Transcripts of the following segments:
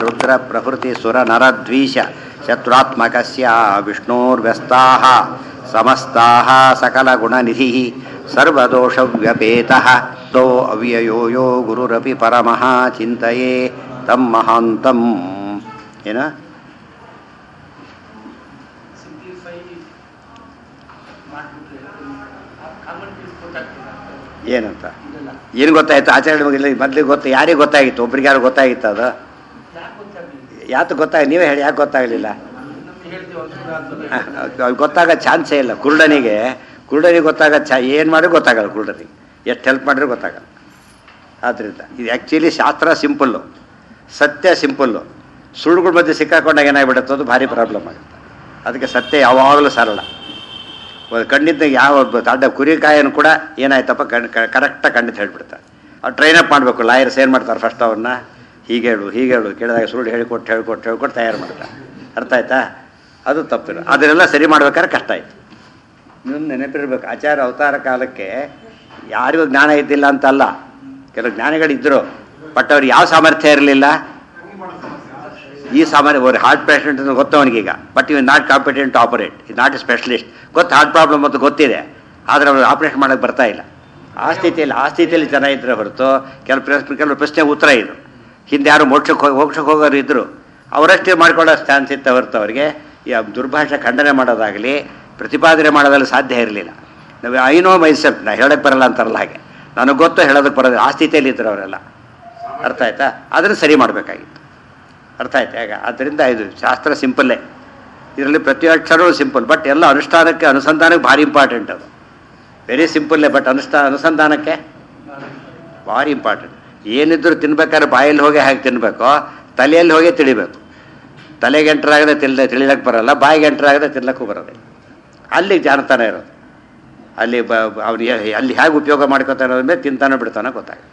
ರುದ್ರ ಪ್ರಭೃತಿ ಸುರ ನರದ್ವೀಷ ಶತ್ರುತ್ಮಕಸ್ಯ ವಿಷ್ಣೋರ್ವ್ಯಸ್ತಾಃ ಸಮಸ್ತಾಃ ಸಕಲಗುಣನಿಧಿಃ ಸರ್ವದೋಷವ್ಯಪೇತಃ ತೋ ಅವ್ಯಯೋ ಯೋ ಗುರುರಪಿ ಪರಮಃ ಚಿಂತೆಯೇ ತಂ ಮಹಾಂತಂ ಏನ ಸಿಂಪ್ಲಿಫೈ ಮಾಡಿಬಿಟ್ರೆ ಕಾಮನ್ ಪೀಸ್ ಗೊತ್ತಾಗ್ತದೆ ಏನಂತ ಇದೆಲ್ಲ ಏನು ಗೊತ್ತಾಯ್ತು ಆಚರಣೆ ಬಗ್ಗೆ ಮೊದಲಿಗೆ ಗೊತ್ತ ಯಾರಿಗೆ ಗೊತ್ತಾಗಿತ್ತು ಒಬ್ರಿಗೆ ಯಾರು ಗೊತ್ತಾಗಿತ್ತು ಅದು ಯಾಕೆ ಗೊತ್ತಾಗಲಿಲ್ಲ ಯಾತು ಗೊತ್ತಾಗ ನೀವೇ ಹೇಳಿ ಯಾಕೆ ಗೊತ್ತಾಗಲಿಲ್ಲ ನಮ್ಗೆ ಹೇಳ್ತೀವಿ ಒಂಚೂರು ಆದ್ಮೇಲೆ ಗೊತ್ತಾಗೋ ಚಾನ್ಸೇ ಇಲ್ಲ ಕುರುಡನಿಗೆ ಕುರುಡನಿಗೆ ಗೊತ್ತಾಗೋ ಚಾ ಏನು ಮಾಡಿದ್ರು ಗೊತ್ತಾಗಲ್ಲ ಕುರುಡನಿಗೆ ಎಷ್ಟು ಹೆಲ್ಪ್ ಮಾಡಿದ್ರು ಗೊತ್ತಾಗಲ್ಲ ಆದ್ದರಿಂದ ಇದು ಆ್ಯಕ್ಚುಲಿ ಶಾಸ್ತ್ರ ಸಿಂಪಲ್ಲು ಸತ್ಯ ಸಿಂಪಲ್ಲು ಸುಳ್ಳುಗಳ ಮಧ್ಯೆ ಸಿಕ್ಕಾಕೊಂಡಾಗ ಏನಾಗ್ಬಿಡುತ್ತೆ ಅದು ಭಾರಿ ಪ್ರಾಬ್ಲಮ್ ಆಗುತ್ತೆ ಅದಕ್ಕೆ ಸತ್ಯ ಯಾವಾಗಲೂ ಸರಳ ಒಂದು ಖಂಡಿತ ಯಾವ ದೊಡ್ಡ ಕುರಿಕಾಯನ್ನು ಕೂಡ ಏನಾಯ್ತಪ್ಪ ಕಣ್ ಕರೆಕ್ಟಾಗಿ ಖಂಡಿತ ಹೇಳ್ಬಿಡ್ತಾರೆ ಅವ್ರು ಟ್ರೈನಪ್ ಮಾಡಬೇಕು ಲಾಯರ್ಸ್ ಏನು ಮಾಡ್ತಾರೆ ಫಸ್ಟ್ ಅವ್ರನ್ನ ಹೀಗೆ ಹೇಳು ಹೀಗೆ ಹೇಳು ಕೇಳಿದಾಗ ಸುಳ್ಳು ಹೇಳಿಕೊಟ್ಟು ಹೇಳ್ಕೊಟ್ಟು ಹೇಳ್ಕೊಟ್ಟು ತಯಾರು ಮಾಡ್ತಾರೆ ಅರ್ಥ ಆಯ್ತಾ ಅದು ತಪ್ಪಿಲ್ಲ ಅದನ್ನೆಲ್ಲ ಸರಿ ಮಾಡ್ಬೇಕಾದ್ರೆ ಕಷ್ಟ ಆಯ್ತು ನೀವು ನೆನಪಿರ್ಬೇಕು ಆಚಾರ ಅವತಾರ ಕಾಲಕ್ಕೆ ಯಾರಿಗೂ ಜ್ಞಾನ ಇದ್ದಿಲ್ಲ ಅಂತಲ್ಲ ಕೆಲವು ಜ್ಞಾನಿಗಳಿದ್ದರು ಬಟ್ ಅವ್ರಿಗೆ ಯಾವ ಸಾಮರ್ಥ್ಯ ಇರಲಿಲ್ಲ ಈ ಸಾಮಾನ್ಯ ಒಂದು ಹಾರ್ಟ್ ಪೇಷಂಟ್ ಅಂತ ಗೊತ್ತು ಅವನಿಗೀಗ but is not competent operate is not a specialist ಗೊತ್ತು ಹಾರ್ಟ್ ಪ್ರಾಬ್ಲಮ್ ಅಂತ ಗೊತ್ತಿದೆ ಆದರೆ ಅವರು ಆಪರೇಟ್ ಮಾಡೋಕ್ಕೆ ಬರ್ತಾ ಇಲ್ಲ ಆ ಸ್ಥಿತಿಯಲ್ಲಿ ಆ ಸ್ಥಿತಿಯಲ್ಲಿ ಜನ ಇದ್ರೆ ಹೊರತು ಕೆಲವು ಪ್ರಶ್ನೆ ಕೆಲವು ಪ್ರಶ್ನೆ ಉತ್ತರ ಇದು ಹಿಂದೆ ಯಾರು ಮೋಕ್ಷಕ್ಕೆ ಹೋಗಿ ಮೋಕ್ಷಕ್ಕೆ ಹೋಗೋರು ಇದ್ದರು ಅವರಷ್ಟೇ ಮಾಡ್ಕೊಳ್ಳೋ ಚಾನ್ಸ್ ಇತ್ತು ಹೊರತು ಅವರಿಗೆ ಈ ದುರ್ಭಾಷೆ ಖಂಡನೆ ಮಾಡೋದಾಗಲಿ ಪ್ರತಿಪಾದನೆ ಮಾಡೋದಲ್ಲಿ ಸಾಧ್ಯ ಇರಲಿಲ್ಲ ನಾವು ಐ ನೋ ಮೈಸೆಲ್ಫ್ ನಾ ಹೇಳಕ್ಕೆ ಬರಲ್ಲ ಅಂತಾರಲ್ಲ ಹಾಗೆ ನನಗೆ ಗೊತ್ತು ಹೇಳೋದಕ್ಕೆ ಬರೋದಿಲ್ಲ ಆ ಸ್ಥಿತಿಯಲ್ಲಿ ಇದ್ರು ಅವರೆಲ್ಲ ಅರ್ಥ ಆಯ್ತಾ ಅದನ್ನು ಸರಿ ಮಾಡಬೇಕಾಗಿತ್ತು ಅರ್ಥ ಆಯ್ತು ಹೇಗ ಆದ್ದರಿಂದ ಇದು ಶಾಸ್ತ್ರ ಸಿಂಪಲ್ಲೇ ಇದರಲ್ಲಿ ಪ್ರತಿ ಅಕ್ಷರವೂ ಸಿಂಪಲ್ ಬಟ್ ಎಲ್ಲ ಅನುಷ್ಠಾನಕ್ಕೆ ಅನುಸಂಧಾನಕ್ಕೆ ಭಾರಿ ಇಂಪಾರ್ಟೆಂಟ್ ಅದು ವೆರಿ ಸಿಂಪಲ್ಲೇ ಬಟ್ ಅನುಷ್ಠಾನ ಅನುಸಂಧಾನಕ್ಕೆ ಭಾರಿ ಇಂಪಾರ್ಟೆಂಟ್ ಏನಿದ್ರು ತಿನ್ಬೇಕಾದ್ರೆ ಬಾಯಲ್ಲಿ ಹೋಗಿ ಹಾಗೆ ತಿನ್ನಬೇಕು ತಲೆಯಲ್ಲಿ ಹೋಗಿ ತಿಳಿಬೇಕು ತಲೆಗೆ ಎಂಟ್ರಾಗದೆ ತಿಳ್ದ ತಿಳಿಲಕ್ಕೆ ಬರಲ್ಲ ಬಾಯಿಗೆ ಎಂಟ್ರಾಗದೆ ತಿನ್ನಕ್ಕೂ ಬರೋದಿಲ್ಲ ಅಲ್ಲಿ ಜಾಣತನ ಇರೋದು ಅಲ್ಲಿ ಬ ಅವನು ಅಲ್ಲಿ ಹೇಗೆ ಉಪಯೋಗ ಮಾಡ್ಕೋತಾನೆ ಅನ್ನೋದ್ರ ಮೇಲೆ ತಿಂತಾನೋ ಬಿಡ್ತಾನೋ ಗೊತ್ತಾಗ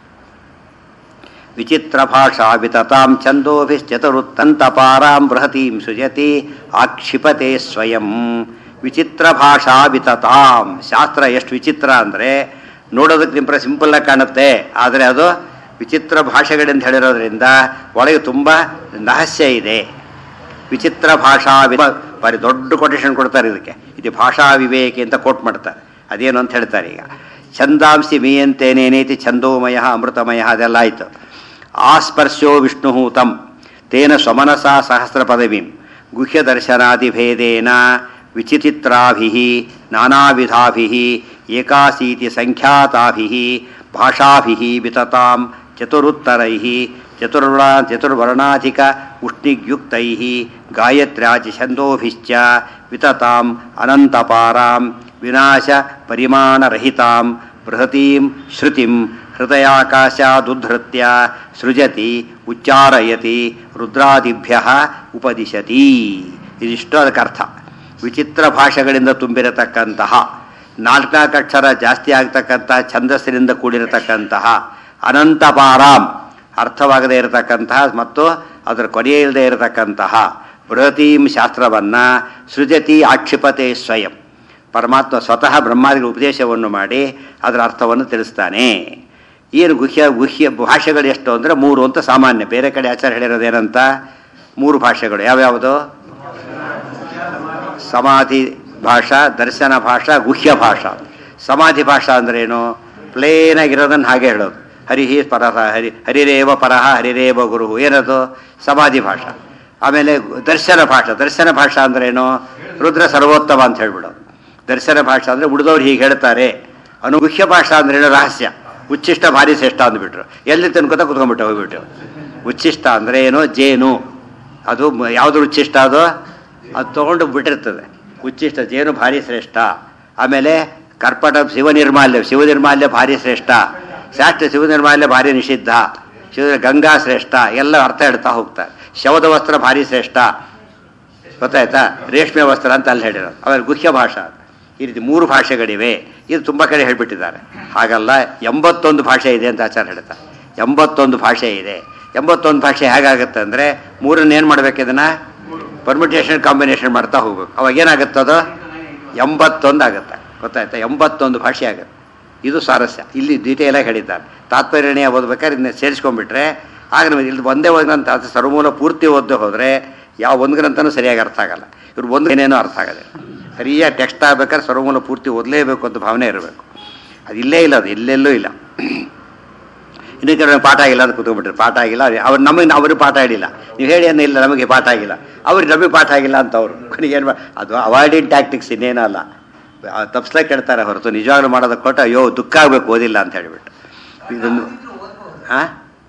ವಿಚಿತ್ರ ಭಾಷಾ ವಿತತಾಂ ಛಂದೋಭಿಶ್ಚತರುತ್ತಂತಪಾರಾಂ ಬೃಹತೀಂ ಸುಜತಿ ಆಕ್ಷಿಪತೆ ಸ್ವಯಂ ವಿಚಿತ್ರ ಭಾಷಾ ವಿತತಾಂ ಶಾಸ್ತ್ರ ಎಷ್ಟು ವಿಚಿತ್ರ ಅಂದರೆ ನೋಡೋದಕ್ಕೆ ನಿಂಪ್ರ ಸಿಂಪಲ್ಲಾಗಿ ಕಾಣುತ್ತೆ ಆದರೆ ಅದು ವಿಚಿತ್ರ ಭಾಷೆಗಳಿಂದ ಹೇಳಿರೋದ್ರಿಂದ ಒಳಗೆ ತುಂಬ ರಹಸ್ಯ ಇದೆ ವಿಚಿತ್ರ ಭಾಷಾ ವಿ- ಬಾರಿ ದೊಡ್ಡ ಕೊಟೇಶನ್ ಕೊಡ್ತಾರೆ ಇದಕ್ಕೆ ಇದು ಭಾಷಾ ವಿವೇಕಿ ಅಂತ ಕೋಟ್ ಮಾಡ್ತಾರೆ ಅದೇನು ಅಂತ ಹೇಳ್ತಾರೆ ಈಗ ಛಂದಾಂಸಿ ಮೀಯಂತೇನೇನೇತಿ ಛಂದೋಮಯ ಅಮೃತಮಯ ಅದೆಲ್ಲ ಆಯಿತು ಆಸ್ಪರ್ಶೋ ವಿಷ್ಣು ತಂ ತೇನ ಸ್ವಮನಸ ಸಹಸ್ರ ಪದವೀಂ ಗುಹ್ಯ ದರ್ಶನಾದಿಭೇದೇನ ವಿಚಿತ್ರಾಭಿ ನಾನಾವಿಧಾಭಿ ಏಕಾಸೀತಿ ಸಂಖ್ಯಾತಾಭಿ ಭಾಷಾಭಿ ವಿತತಾಂ ಚತುರುತ್ತರೈ ಚತುರ್ವರ್ಣ ಚತುರ್ವರ್ಣಾಧಿಕ ಉಷ್ಣಿಗ್ಯುಕ್ತೈ ಗಾಯತ್ರ್ಯಾಚ ಛಂದೋಭಿಶ್ಚ ವಿತತಾಂ ಅನಂತಪಾರಾಂ ವಿನಾಶ ಪರಿಮಾಣರಹಿತಾಂ ಬೃಹತೀಂ ಶ್ರುತಿಂ ಹೃದಯಾಕಾಶಾದುದ್ಧೃತ್ಯ ಸೃಜತಿ ಉಚ್ಚಾರಯತಿ ರುದ್ರಾದಿಭ್ಯ ಉಪದಿಶತಿ ಇದಿಷ್ಟು ಅದಕ್ಕೆ ಅರ್ಥ ವಿಚಿತ್ರ ಭಾಷೆಗಳಿಂದ ತುಂಬಿರತಕ್ಕಂತಹ ನಾಲ್ಕನಾಲ್ಕು ಅಕ್ಷರ ಜಾಸ್ತಿ ಆಗ್ತಕ್ಕಂತಹ ಛಂದಸ್ಸಿನಿಂದ ಕೂಡಿರತಕ್ಕಂತಹ ಅನಂತಪಾರಾಂ ಅರ್ಥವಾಗದೇ ಇರತಕ್ಕಂತಹ ಮತ್ತು ಅದರ ಕೊನೆಯೇ ಇಲ್ಲದೆ ಇರತಕ್ಕಂತಹ ಬೃಹತೀಂ ಶಾಸ್ತ್ರವನ್ನು ಸೃಜತಿ ಆಕ್ಷಿಪತೆ ಸ್ವಯಂ ಪರಮಾತ್ಮ ಸ್ವತಃ ಬ್ರಹ್ಮಾದಿಗಳ ಉಪದೇಶವನ್ನು ಮಾಡಿ ಅದರ ಅರ್ಥವನ್ನು ತಿಳಿಸ್ತಾನೆ ಏನು ಗುಹ್ಯ ಗುಹ್ಯ ಭಾಷೆಗಳು ಎಷ್ಟು ಅಂದರೆ ಮೂರು ಅಂತ ಸಾಮಾನ್ಯ ಬೇರೆ ಕಡೆ ಆಚಾರ ಹೇಳಿರೋದೇನಂತ ಮೂರು ಭಾಷೆಗಳು ಯಾವ್ಯಾವುದು ಸಮಾಧಿ ಭಾಷಾ ದರ್ಶನ ಭಾಷಾ ಗುಹ್ಯ ಭಾಷಾ ಸಮಾಧಿ ಭಾಷಾ ಅಂದ್ರೇನು ಪ್ಲೇನಾಗಿರೋದನ್ನು ಹಾಗೆ ಹೇಳೋದು ಹರಿಹಿ ಪರಹ ಹರಿ ಹರಿರೇವ ಪರಹ ಹರಿರೇವ ಗುರು ಏನದು ಸಮಾಧಿ ಭಾಷಾ ಆಮೇಲೆ ದರ್ಶನ ಭಾಷಾ ದರ್ಶನ ಭಾಷಾ ಅಂದ್ರೇನು ರುದ್ರ ಸರ್ವೋತ್ತಮ ಅಂತ ಹೇಳ್ಬಿಡೋದು ದರ್ಶನ ಭಾಷಾ ಅಂದರೆ ಉಳಿದವ್ರು ಹೀಗೆ ಹೇಳ್ತಾರೆ ಅನುಗುಹ್ಯ ಭಾಷಾ ಅಂದ್ರೇನು ರಹಸ್ಯ ಉಚ್ಚಿಷ್ಟ ಭಾರಿ ಶ್ರೇಷ್ಠ ಅಂದ್ಬಿಟ್ರು ಎಲ್ಲಿ ತಿನ್ಕೋತ ಕುತ್ಕೊಂಡ್ಬಿಟ್ಟು ಹೋಗ್ಬಿಟ್ಟು ಉಚ್ಚಿಷ್ಟ ಅಂದರೆ ಏನು ಜೇನು ಅದು ಮ- ಯಾವುದು ಉಚ್ಚಿಷ್ಟ ಅದು ಅದು ತೊಗೊಂಡು ಬಿಟ್ಟಿರ್ತದೆ ಉಚ್ಚಿಷ್ಟ ಜೇನು ಭಾರಿ ಶ್ರೇಷ್ಠ ಆಮೇಲೆ ಕರ್ಪಟ ಶಿವ ನಿರ್ಮಾಲ್ಯ ಶಿವ ನಿರ್ಮಾಲ್ಯ ಭಾರಿ ಶ್ರೇಷ್ಠ ಶಾಸ್ತ್ರ ಶಿವ ನಿರ್ಮಾಲ್ಯ ಭಾರಿ ನಿಷಿದ್ಧ ಶಿವ ಗಂಗಾ ಶ್ರೇಷ್ಠ ಎಲ್ಲ ಅರ್ಥ ಹೇಳ್ತಾ ಹೋಗ್ತಾರೆ ಶವದ ವಸ್ತ್ರ ಭಾರಿ ಶ್ರೇಷ್ಠ ಗೊತ್ತಾಯ್ತಾ ರೇಷ್ಮೆ ವಸ್ತ್ರ ಅಂತ ಅಲ್ಲಿ ಹೇಳಿರೋದು ಆಮೇಲೆ ಗುಹ್ಯ ಭಾಷಾ ಈ ರೀತಿ ಮೂರು ಭಾಷೆಗಳಿವೆ ಇದು ತುಂಬ ಕಡೆ ಹೇಳ್ಬಿಟ್ಟಿದ್ದಾರೆ ಹಾಗಲ್ಲ ಎಂಬತ್ತೊಂದು ಭಾಷೆ ಇದೆ ಅಂತ ಆಚಾರ ಹೇಳ್ತಾರೆ ಎಂಬತ್ತೊಂದು ಭಾಷೆ ಇದೆ ಎಂಬತ್ತೊಂದು ಭಾಷೆ ಹೇಗಾಗುತ್ತೆ ಅಂದರೆ ಮೂರನ್ನು ಏನು ಮಾಡ್ಬೇಕು ಇದನ್ನು ಪರ್ಮಿಟೇಷನ್ ಕಾಂಬಿನೇಷನ್ ಮಾಡ್ತಾ ಹೋಗ್ಬೇಕು ಅವಾಗ ಏನಾಗುತ್ತೆ ಅದು ಎಂಬತ್ತೊಂದು ಆಗುತ್ತೆ ಗೊತ್ತಾಯ್ತಾ ಎಂಬತ್ತೊಂದು ಭಾಷೆ ಆಗುತ್ತೆ ಇದು ಸ್ವಾರಸ್ಯ ಇಲ್ಲಿ ಡೀಟೇಲಾಗಿ ಹೇಳಿದ್ದಾರೆ ತಾತ್ಪರ್ಯಣೀಯ ಓದ್ಬೇಕಾದ್ರೆ ಇದನ್ನ ಸೇರಿಸ್ಕೊಂಡ್ಬಿಟ್ರೆ ಆಗ ನಮಗೆ ಇಲ್ಲಿ ಒಂದೇ ಒಂದು ಗ್ರಂಥ ಅದು ಸರ್ವಮೂಲ ಪೂರ್ತಿ ಓದದೆ ಹೋದರೆ ಯಾವ ಒಂದು ಗ್ರಂಥನೂ ಸರಿಯಾಗಿ ಅರ್ಥ ಆಗಲ್ಲ ಇವ್ರು ಒಂದು ಏನೇನೋ ಅರ್ಥ ಆಗೋದಿಲ್ಲ ಸರಿಯಾಗಿ ಟೆಕ್ಸ್ಟ್ ಆಗ್ಬೇಕಾದ್ರೆ ಸರ್ವಮೂಲ ಪೂರ್ತಿ ಓದಲೇಬೇಕು ಅಂತ ಭಾವನೆ ಇರಬೇಕು ಅದು ಇಲ್ಲೇ ಇಲ್ಲ ಅದು ಎಲ್ಲೆಲ್ಲೂ ಇಲ್ಲ ಇನ್ನು ಕೆಲವರು ಪಾಠ ಆಗಿಲ್ಲ ಅಂತ ಕೂತ್ಕೊಂಡ್ಬಿಟ್ರೆ ಪಾಠ ಆಗಿಲ್ಲ ಅವ್ರು ನಮಗೆ ಅವರು ಪಾಠ ಆಗಿಲ್ಲ ನೀವು ಹೇಳಿ ಅನ್ನೋ ಇಲ್ಲ ನಮಗೆ ಪಾಠ ಆಗಿಲ್ಲ ಅವ್ರಿಗೆ ನಮಗೆ ಪಾಠ ಆಗಿಲ್ಲ ಅಂತ ಅವರು ಕೊನೆಗೆ ಏನು ಅದು ಅವಾಯ್ಡಿಂಗ್ ಟ್ಯಾಕ್ಟಿಕ್ಸ್ ಇನ್ನೇನೂ ಅಲ್ಲ ತಪ್ಸ್ಲಕ್ಕೆ ಕೇಳ್ತಾರೆ ಹೊರತು ನಿಜವಾಗ್ಲೂ ಮಾಡೋದಕ್ಕೆ ಕೊಟ್ಟು ಅಯ್ಯೋ ದುಃಖ ಆಗಬೇಕು ಓದಿಲ್ಲ ಅಂತ ಹೇಳಿಬಿಟ್ಟು ಇದೊಂದು ಹಾಂ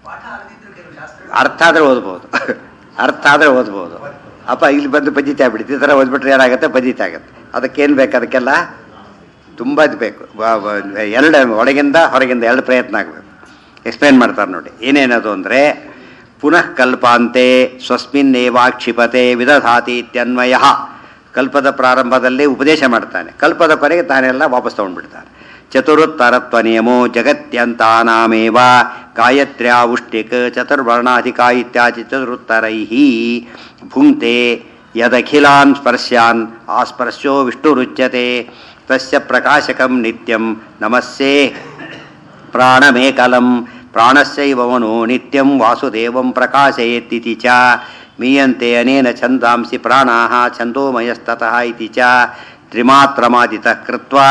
ಅರ್ಥ ಆದರೆ ಓದ್ಬೋದು ಅರ್ಥ ಆದರೆ ಓದ್ಬೋದು ಅಪ್ಪ ಇಲ್ಲಿ ಬಂದು ಪದ್ಧತಿ ಆಗ್ಬಿಡುತ್ತೆ ಈ ಥರ ಓದ್ಬಿಟ್ರೆ ಏನಾಗುತ್ತೆ ಪದ್ಧತಿ ಆಗುತ್ತೆ ಅದಕ್ಕೇನು ಬೇಕು ಅದಕ್ಕೆಲ್ಲ ತುಂಬ ಇದು ಬೇಕು ವ- ವ- ಎರಡು ಒಳಗಿಂದ ಹೊರಗಿಂದ ಎರಡು ಪ್ರಯತ್ನ ಆಗಬೇಕು ಎಕ್ಸ್ಪ್ಲೇನ್ ಮಾಡ್ತಾರೆ ನೋಡಿ ಏನೇನದು ಅಂದರೆ ಪುನಃ ಕಲ್ಪಾಂತೆ ಸ್ವಸ್ಮಿನ್ನೇವಾ ಕ್ಷಿಪತೆ ವಿದಧಾತಿ ಇತ್ಯನ್ವಯ ಕಲ್ಪದ ಪ್ರಾರಂಭದಲ್ಲಿ ಉಪದೇಶ ಮಾಡ್ತಾನೆ ಕಲ್ಪದ ಕೊನೆಗೆ ತಾನೆಲ್ಲ ವಾಪಸ್ ತಗೊಂಡ್ಬಿಡ್ತಾನೆ ಚತುರುತ್ತರತ್ವ ನಿಯಮೋ ಜಗತ್ಯಂತಾನಾಮೇವ ಗಾಯತ್ರ್ಯಾ ಉಷ್ಟಿಕ್ ಚತುರ್ವರ್ಣಾಧಿಕ ಇತ್ಯಾದಿ ಚತುರುತ್ತರೈ ಭುಂಕ್ತೆ ಯದಖಿಲಾನ್ ಸ್ಪರ್ಶ್ಯಾನ್ ಆ ಸ್ಪರ್ಶೋ ವಿಷ್ಣುರುಚ್ಯತೆ ತಸ್ಯ ಪ್ರಕಾಶಕಂ ನಿತ್ಯಂ ನಮಸ್ಸೇ ಪ್ರಾಣಮೇಕಲಂ ಪ್ರಾಣಸ್ಯೈವ ಮನೋ ನಿತ್ಯಂ ವಾಸುದೇವಂ ಪ್ರಕಾಶಯೇತ್ತಿತಿ ಚ ಮೀಯಂತೆ ಅನೇನ ಛಂದಾಂಸಿ ಪ್ರಾಣಾಃ ಛಂದೋಮಯಸ್ತತಃ ಇತಿ ಚ ತ್ರಿಮಾತ್ರಮಾದಿತಃ ಕೃತ್ವಾ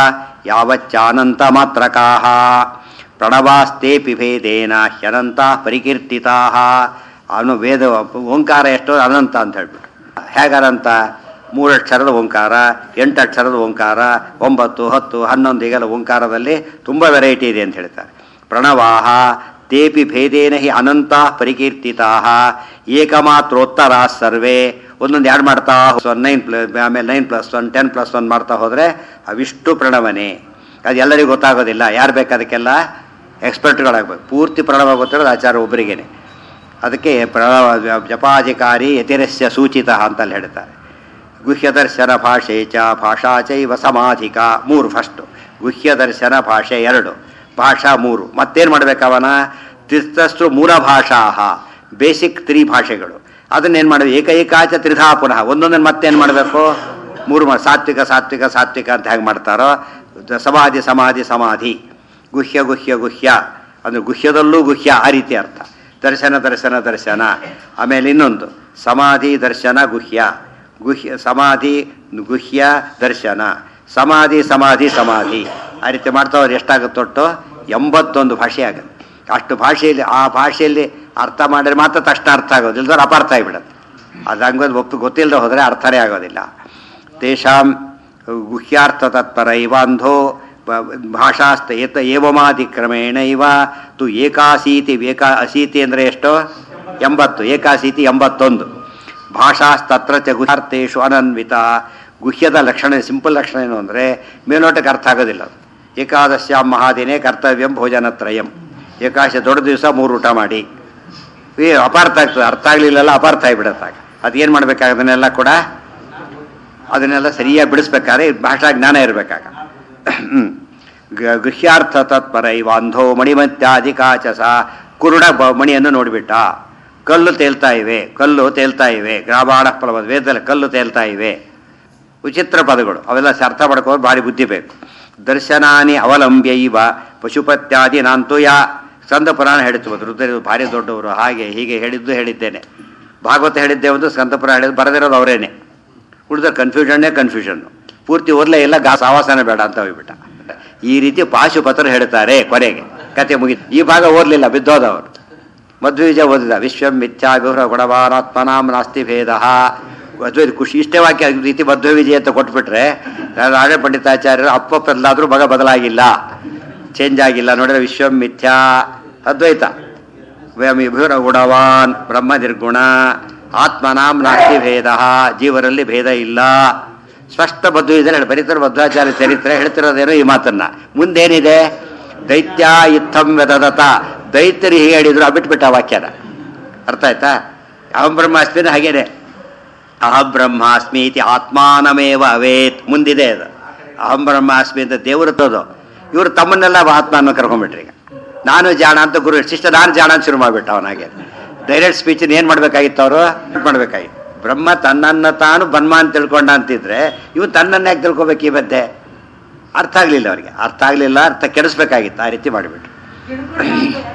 ಯಾವಚ್ಚಾನಂತಮಾತ್ರಕಾಃ ಪ್ರಣವಾಸ್ತೆಪಿ ಭೇದೇನ ಹ್ಯನಂತಾಃ ಪರಿಕೀರ್ತಿತಾಃ ಅವನು ವೇದ ಓಂಕಾರ ಎಷ್ಟೋ ಅನಂತ ಅಂತ ಹೇಳ್ಬಿಟ್ಟು ಹೇಗನಂತ ಮೂರು ಅಕ್ಷರದ ಓಂಕಾರ ಎಂಟು ಅಕ್ಷರದ ಓಂಕಾರ ಒಂಬತ್ತು ಹತ್ತು ಹನ್ನೊಂದು ಹೀಗೆಲ್ಲ ಓಂಕಾರದಲ್ಲಿ ತುಂಬ ವೆರೈಟಿ ಇದೆ ಅಂತ ಹೇಳ್ತಾರೆ ಪ್ರಣವಾಹ ತೇಪಿ ಭೇದೇನ ಹಿ ಅನಂತ ಪರಿಕೀರ್ತಿತಾ ಏಕಮಾತ್ರೋತ್ತರ ಸರ್ವೇ ಒಂದೊಂದು ಎರಡು ಮಾಡ್ತಾ ಒನ್ ನೈನ್ ಪ್ಲಸ್ ಆಮೇಲೆ nine plus one ten plus one ಮಾಡ್ತಾ ಹೋದರೆ ಅವಿಷ್ಟು ಪ್ರಣವನೇ ಅದು ಎಲ್ಲರಿಗೂ ಗೊತ್ತಾಗೋದಿಲ್ಲ ಯಾರು ಬೇಕು ಅದಕ್ಕೆಲ್ಲ ಎಕ್ಸ್ಪರ್ಟ್ಗಳಾಗಬೇಕು ಪೂರ್ತಿ ಪ್ರಣವ ಗೊತ್ತಿರೋದು ಆಚಾರ ಒಬ್ಬರಿಗೇನೆ ಅದಕ್ಕೆ ಪ್ರಣವ ಜಪಾಧಿಕಾರಿ ಯತಿರಸ್ಯ ಸೂಚಿತ ಅಂತಲ್ಲಿ ಹೇಳ್ತಾರೆ ಗುಹ್ಯದರ್ಶನ ಭಾಷೆ ಚ ಭಾಷಾ ಚೈವ ಸಮಾಧಿಕ ಮೂರು ಫಸ್ಟು ಗುಹ್ಯದರ್ಶನ ಭಾಷೆ ಎರಡು ಭಾಷಾ ಮೂರು ಮತ್ತೇನು ಮಾಡ್ಬೇಕವನ ತೀರ್ಥಸ್ಥರು ಮೂಲ ಭಾಷಾ ಬೇಸಿಕ್ ತ್ರೀ ಭಾಷೆಗಳು ಅದನ್ನೇನು ಮಾಡಬೇಕು ಏಕೈಕಾಚ ತ್ರಿಧಾ ಪುನಃ ಒಂದೊಂದನ್ನು ಮತ್ತೇನು ಮಾಡಬೇಕು ಮೂರು ಮಾಡಿ ಸಾತ್ವಿಕ ಸಾತ್ವಿಕ ಸಾತ್ವಿಕ ಅಂತ ಹೇಗೆ ಮಾಡ್ತಾರೋ ದ- ಸಮಾಧಿ ಸಮಾಧಿ ಸಮಾಧಿ ಗುಹ್ಯ ಗುಹ್ಯ ಗುಹ್ಯ ಅಂದರೆ ಗುಹ್ಯದಲ್ಲೂ ಗುಹ್ಯ ಆ ರೀತಿ ಅರ್ಥ ದರ್ಶನ ದರ್ಶನ ದರ್ಶನ ಆಮೇಲೆ ಇನ್ನೊಂದು ಸಮಾಧಿ ದರ್ಶನ ಗುಹ್ಯ ಗುಹ್ಯ ಸಮಾಧಿ ಗುಹ್ಯ ದರ್ಶನ ಸಮಾಧಿ ಸಮಾಧಿ ಸಮಾಧಿ ಆ ರೀತಿ ಮಾಡ್ತಾ ಹೋದ್ರೆ ಎಷ್ಟಾಗುತ್ತೊಟ್ಟು ಎಂಬತ್ತೊಂದು ಭಾಷೆ ಆಗುತ್ತೆ ಅಷ್ಟು ಭಾಷೆಯಲ್ಲಿ ಆ ಭಾಷೆಯಲ್ಲಿ ಅರ್ಥ ಮಾಡಿದ್ರೆ ಮಾತ್ರ ತಕ್ಷಣ ಅರ್ಥ ಆಗೋದು ಇಲ್ದವ್ರು ಅಪಾರ್ಥ ಆಗಿಬಿಡುತ್ತೆ ಅದು ಹಂಗೋದು ಒಪ್ಪು ಗೊತ್ತಿಲ್ಲದೆ ಹೋದರೆ ಅರ್ಥನೇ ಆಗೋದಿಲ್ಲ ತೇಷಾಂ ಗುಹ್ಯಾರ್ಥ ತತ್ಪರ ಇವಾಂಧೋ ಬ- ಭಾಷಾಸ್ತ ಏತ ಏವಮಾತಿಕ್ರಮೇಣ ಇವ ತು ಏಕಾಸೀತಿ ಏಕಾ ಅಸೀತಿ ಅಂದರೆ ಎಷ್ಟು ಎಂಬತ್ತು ಏಕಾಸೀತಿ ಎಂಬತ್ತೊಂದು ಭಾಷಾಸ್ತತ್ರ ಚ ಗುಹ್ಯಾರ್ಥೇಶು ಅನನ್ವಿತ ಗುಹ್ಯದ ಲಕ್ಷಣ ಸಿಂಪಲ್ ಲಕ್ಷಣ ಏನು ಅಂದರೆ ಮೇಲ್ನೋಟಕ್ಕೆ ಅರ್ಥ ಆಗೋದಿಲ್ಲ ಅದು. ಏಕಾದಶ್ಯಾಂ ಮಹಾದಿನೇ ಕರ್ತವ್ಯಂ ಭೋಜನತ್ರಯಂ ಏಕಾಶ ದೊಡ್ಡ ದಿವಸ ಮೂರು ಊಟ ಮಾಡಿ ಏ ಅಪಾರ್ಥ ಆಗ್ತದೆ ಅರ್ಥ ಆಗಲಿಲ್ಲಲ್ಲ ಅಪಾರ್ಥ ಆಗಿಬಿಡತ್ತಾಗ ಅದೇನು ಮಾಡಬೇಕಾಗದನ್ನೆಲ್ಲ ಕೂಡ ಅದನ್ನೆಲ್ಲ ಸರಿಯಾಗಿ ಬಿಡಿಸ್ಬೇಕಾದ್ರೆ ಭಾಷಾ ಜ್ಞಾನ ಇರಬೇಕಾಗ ಗೃಹ್ಯಾರ್ಥ ತತ್ಪರ ಇವಾಂಧೋ ಮಣಿಮತ್ಯಾಧಿಕಾಚಸ ಕುರುಡ ಬ- ಮಣಿಯನ್ನು ನೋಡಿಬಿಟ್ಟ ಕಲ್ಲು ತೇಲ್ತಾ ಇವೆ ಕಲ್ಲು ತೇಲ್ತಾ ಇವೆ ಗ್ರಾಮಾಣ ಫಲವಾದ ವೇದದಲ್ಲಿ ಕಲ್ಲು ತೇಲ್ತಾ ಇವೆ ವಿಚಿತ್ರ ಪದಗಳು ಅವೆಲ್ಲ ಸ- ಅರ್ಥ ಮಾಡ್ಕೋದು ಭಾರಿ ಬುದ್ಧಿ ಬೇಕು ದರ್ಶನಾನಿ ಅವಲಂಬ್ಯ ಇವ ಪಶುಪತ್ಯಾದಿ ನಾಂತು ಯಾ ಸ್ಕಂದ ಪುರಾಣ ಹೇಳಿತ್ತು ರುದ್ರರು ಭಾರಿ ದೊಡ್ಡವರು ಹಾಗೆ ಹೀಗೆ ಹೇಳಿದ್ದು ಹೇಳಿದ್ದೇನೆ ಭಾಗವತ ಹೇಳಿದ್ದೆ ಒಂದು ಸ್ಕಂದ ಪುರಾಣ ಹೇಳಿದ್ದು ಬರೆದಿರೋದು ಅವರೇನೆ ಉಳಿದ ಕನ್ಫ್ಯೂಷನ್ನೇ ಕನ್ಫ್ಯೂಷನ್ನು ಪೂರ್ತಿ ಓದಲೇ ಇಲ್ಲ ಗಾ ಆವಾಸನೆ ಬೇಡ ಅಂತ ಹೋಗ್ಬಿಟ್ಟ ಈ ರೀತಿ ಪಾಶುಪತರು ಹೇಳ್ತಾರೆ ಕೊನೆಗೆ ಕತೆ ಮುಗಿತು ಈ ಭಾಗ ಓದಲಿಲ್ಲ ಬಿದ್ದೋದವರು ಮಧ್ವೀಜ ಓದಿದ ವಿಶ್ವಂ ಮಿಥ್ಯಾ ವಿವರ ಗುಣವಾನಾತ್ಮನಾಂ ನಾಸ್ತಿ ಭೇದ ಅದ್ವೈತ ಖುಷಿ ಇಷ್ಟೇ ವಾಕ್ಯ ಈ ರೀತಿ ಮಧ್ವವಿಜಯ ಅಂತ ಕೊಟ್ಬಿಟ್ರೆ ರಾಜ ಪಂಡಿತಾಚಾರ್ಯರು ಅಪ್ಪಪ್ಪಲ್ಲಾದರೂ ಮಗ ಬದಲಾಗಿಲ್ಲ ಚೇಂಜ್ ಆಗಿಲ್ಲ ನೋಡಿದ್ರೆ ವಿಶ್ವಂ ಮಿಥ್ಯಾ ಅದ್ವೈತ ವಿಭುರ ಗುಣವಾನ್ ಬ್ರಹ್ಮ ನಿರ್ಗುಣ ಆತ್ಮನಾಂ ನಾಸ್ತಿ ಭೇದ ಜೀವರಲ್ಲಿ ಭೇದ ಇಲ್ಲ ಸ್ಪಷ್ಟ ಬದ್ಧ ಇದ್ದಾರೆ ಬರೀತಾರೆ ಮಧ್ವಾಚಾರ್ಯ ಚರಿತ್ರೆ ಹೇಳ್ತಿರೋದೇನೋ ಈ ಮಾತನ್ನ ಮುಂದೇನಿದೆ ದೈತ್ಯ ಇತ್ತಂ ವೆದದತ ದೈತ್ಯರು ಹೀಗೆ ಹೇಳಿದ್ರು ಆ ಬಿಟ್ಬಿಟ್ಟ ಆ ವಾಕ್ಯನ ಅರ್ಥ ಆಯ್ತಾ ಅಹಂ ಬ್ರಹ್ಮಾಸ್ಮಿನ ಹಾಗೇನೆ ಅಹಂ ಬ್ರಹ್ಮಾಸ್ಮಿ ಇತಿ ಆತ್ಮಾನಮೇವ ಅವೇತ್ ಮುಂದಿದೆ ಅದು ಅಹಂ ಬ್ರಹ್ಮಾಸ್ಮಿ ಅಂತ ದೇವರು ತೋದು ಇವರು ತಮ್ಮನ್ನೆಲ್ಲ ಆತ್ಮ ಅನ್ನೋ ಕರ್ಕೊಂಡ್ಬಿಟ್ರಿ ಈಗ ನಾನು ಜಾಣ ಅಂತ ಗುರು ಶಿಷ್ಟ ನಾನು ಜಾಣ ಅಂತ ಶುರು ಮಾಡ್ಬಿಟ್ಟ ಅವನಾಗೆ ಡೈರೆಕ್ಟ್ ಸ್ಪೀಚ್ ಏನು ಮಾಡ್ಬೇಕಾಗಿತ್ತು ಅವರು ಮಾಡ್ಬೇಕಾಗಿತ್ತು ಬ್ರಹ್ಮ ತನ್ನನ್ನು ತಾನು ಬ್ರಹ್ಮ ಅಂತ ತಿಳ್ಕೊಂಡ ಅಂತಿದ್ರೆ ಇವು ತನ್ನನ್ನು ಯಾಕೆ ತಿಳ್ಕೊಬೇಕು ಈ ಮಧ್ಯೆ ಅರ್ಥ ಆಗಲಿಲ್ಲ ಅವರಿಗೆ ಅರ್ಥ ಆಗಲಿಲ್ಲ ಅರ್ಥ ಕೆಡಿಸ್ಬೇಕಾಗಿತ್ತು ಆ ರೀತಿ ಮಾಡಿಬಿಟ್ರು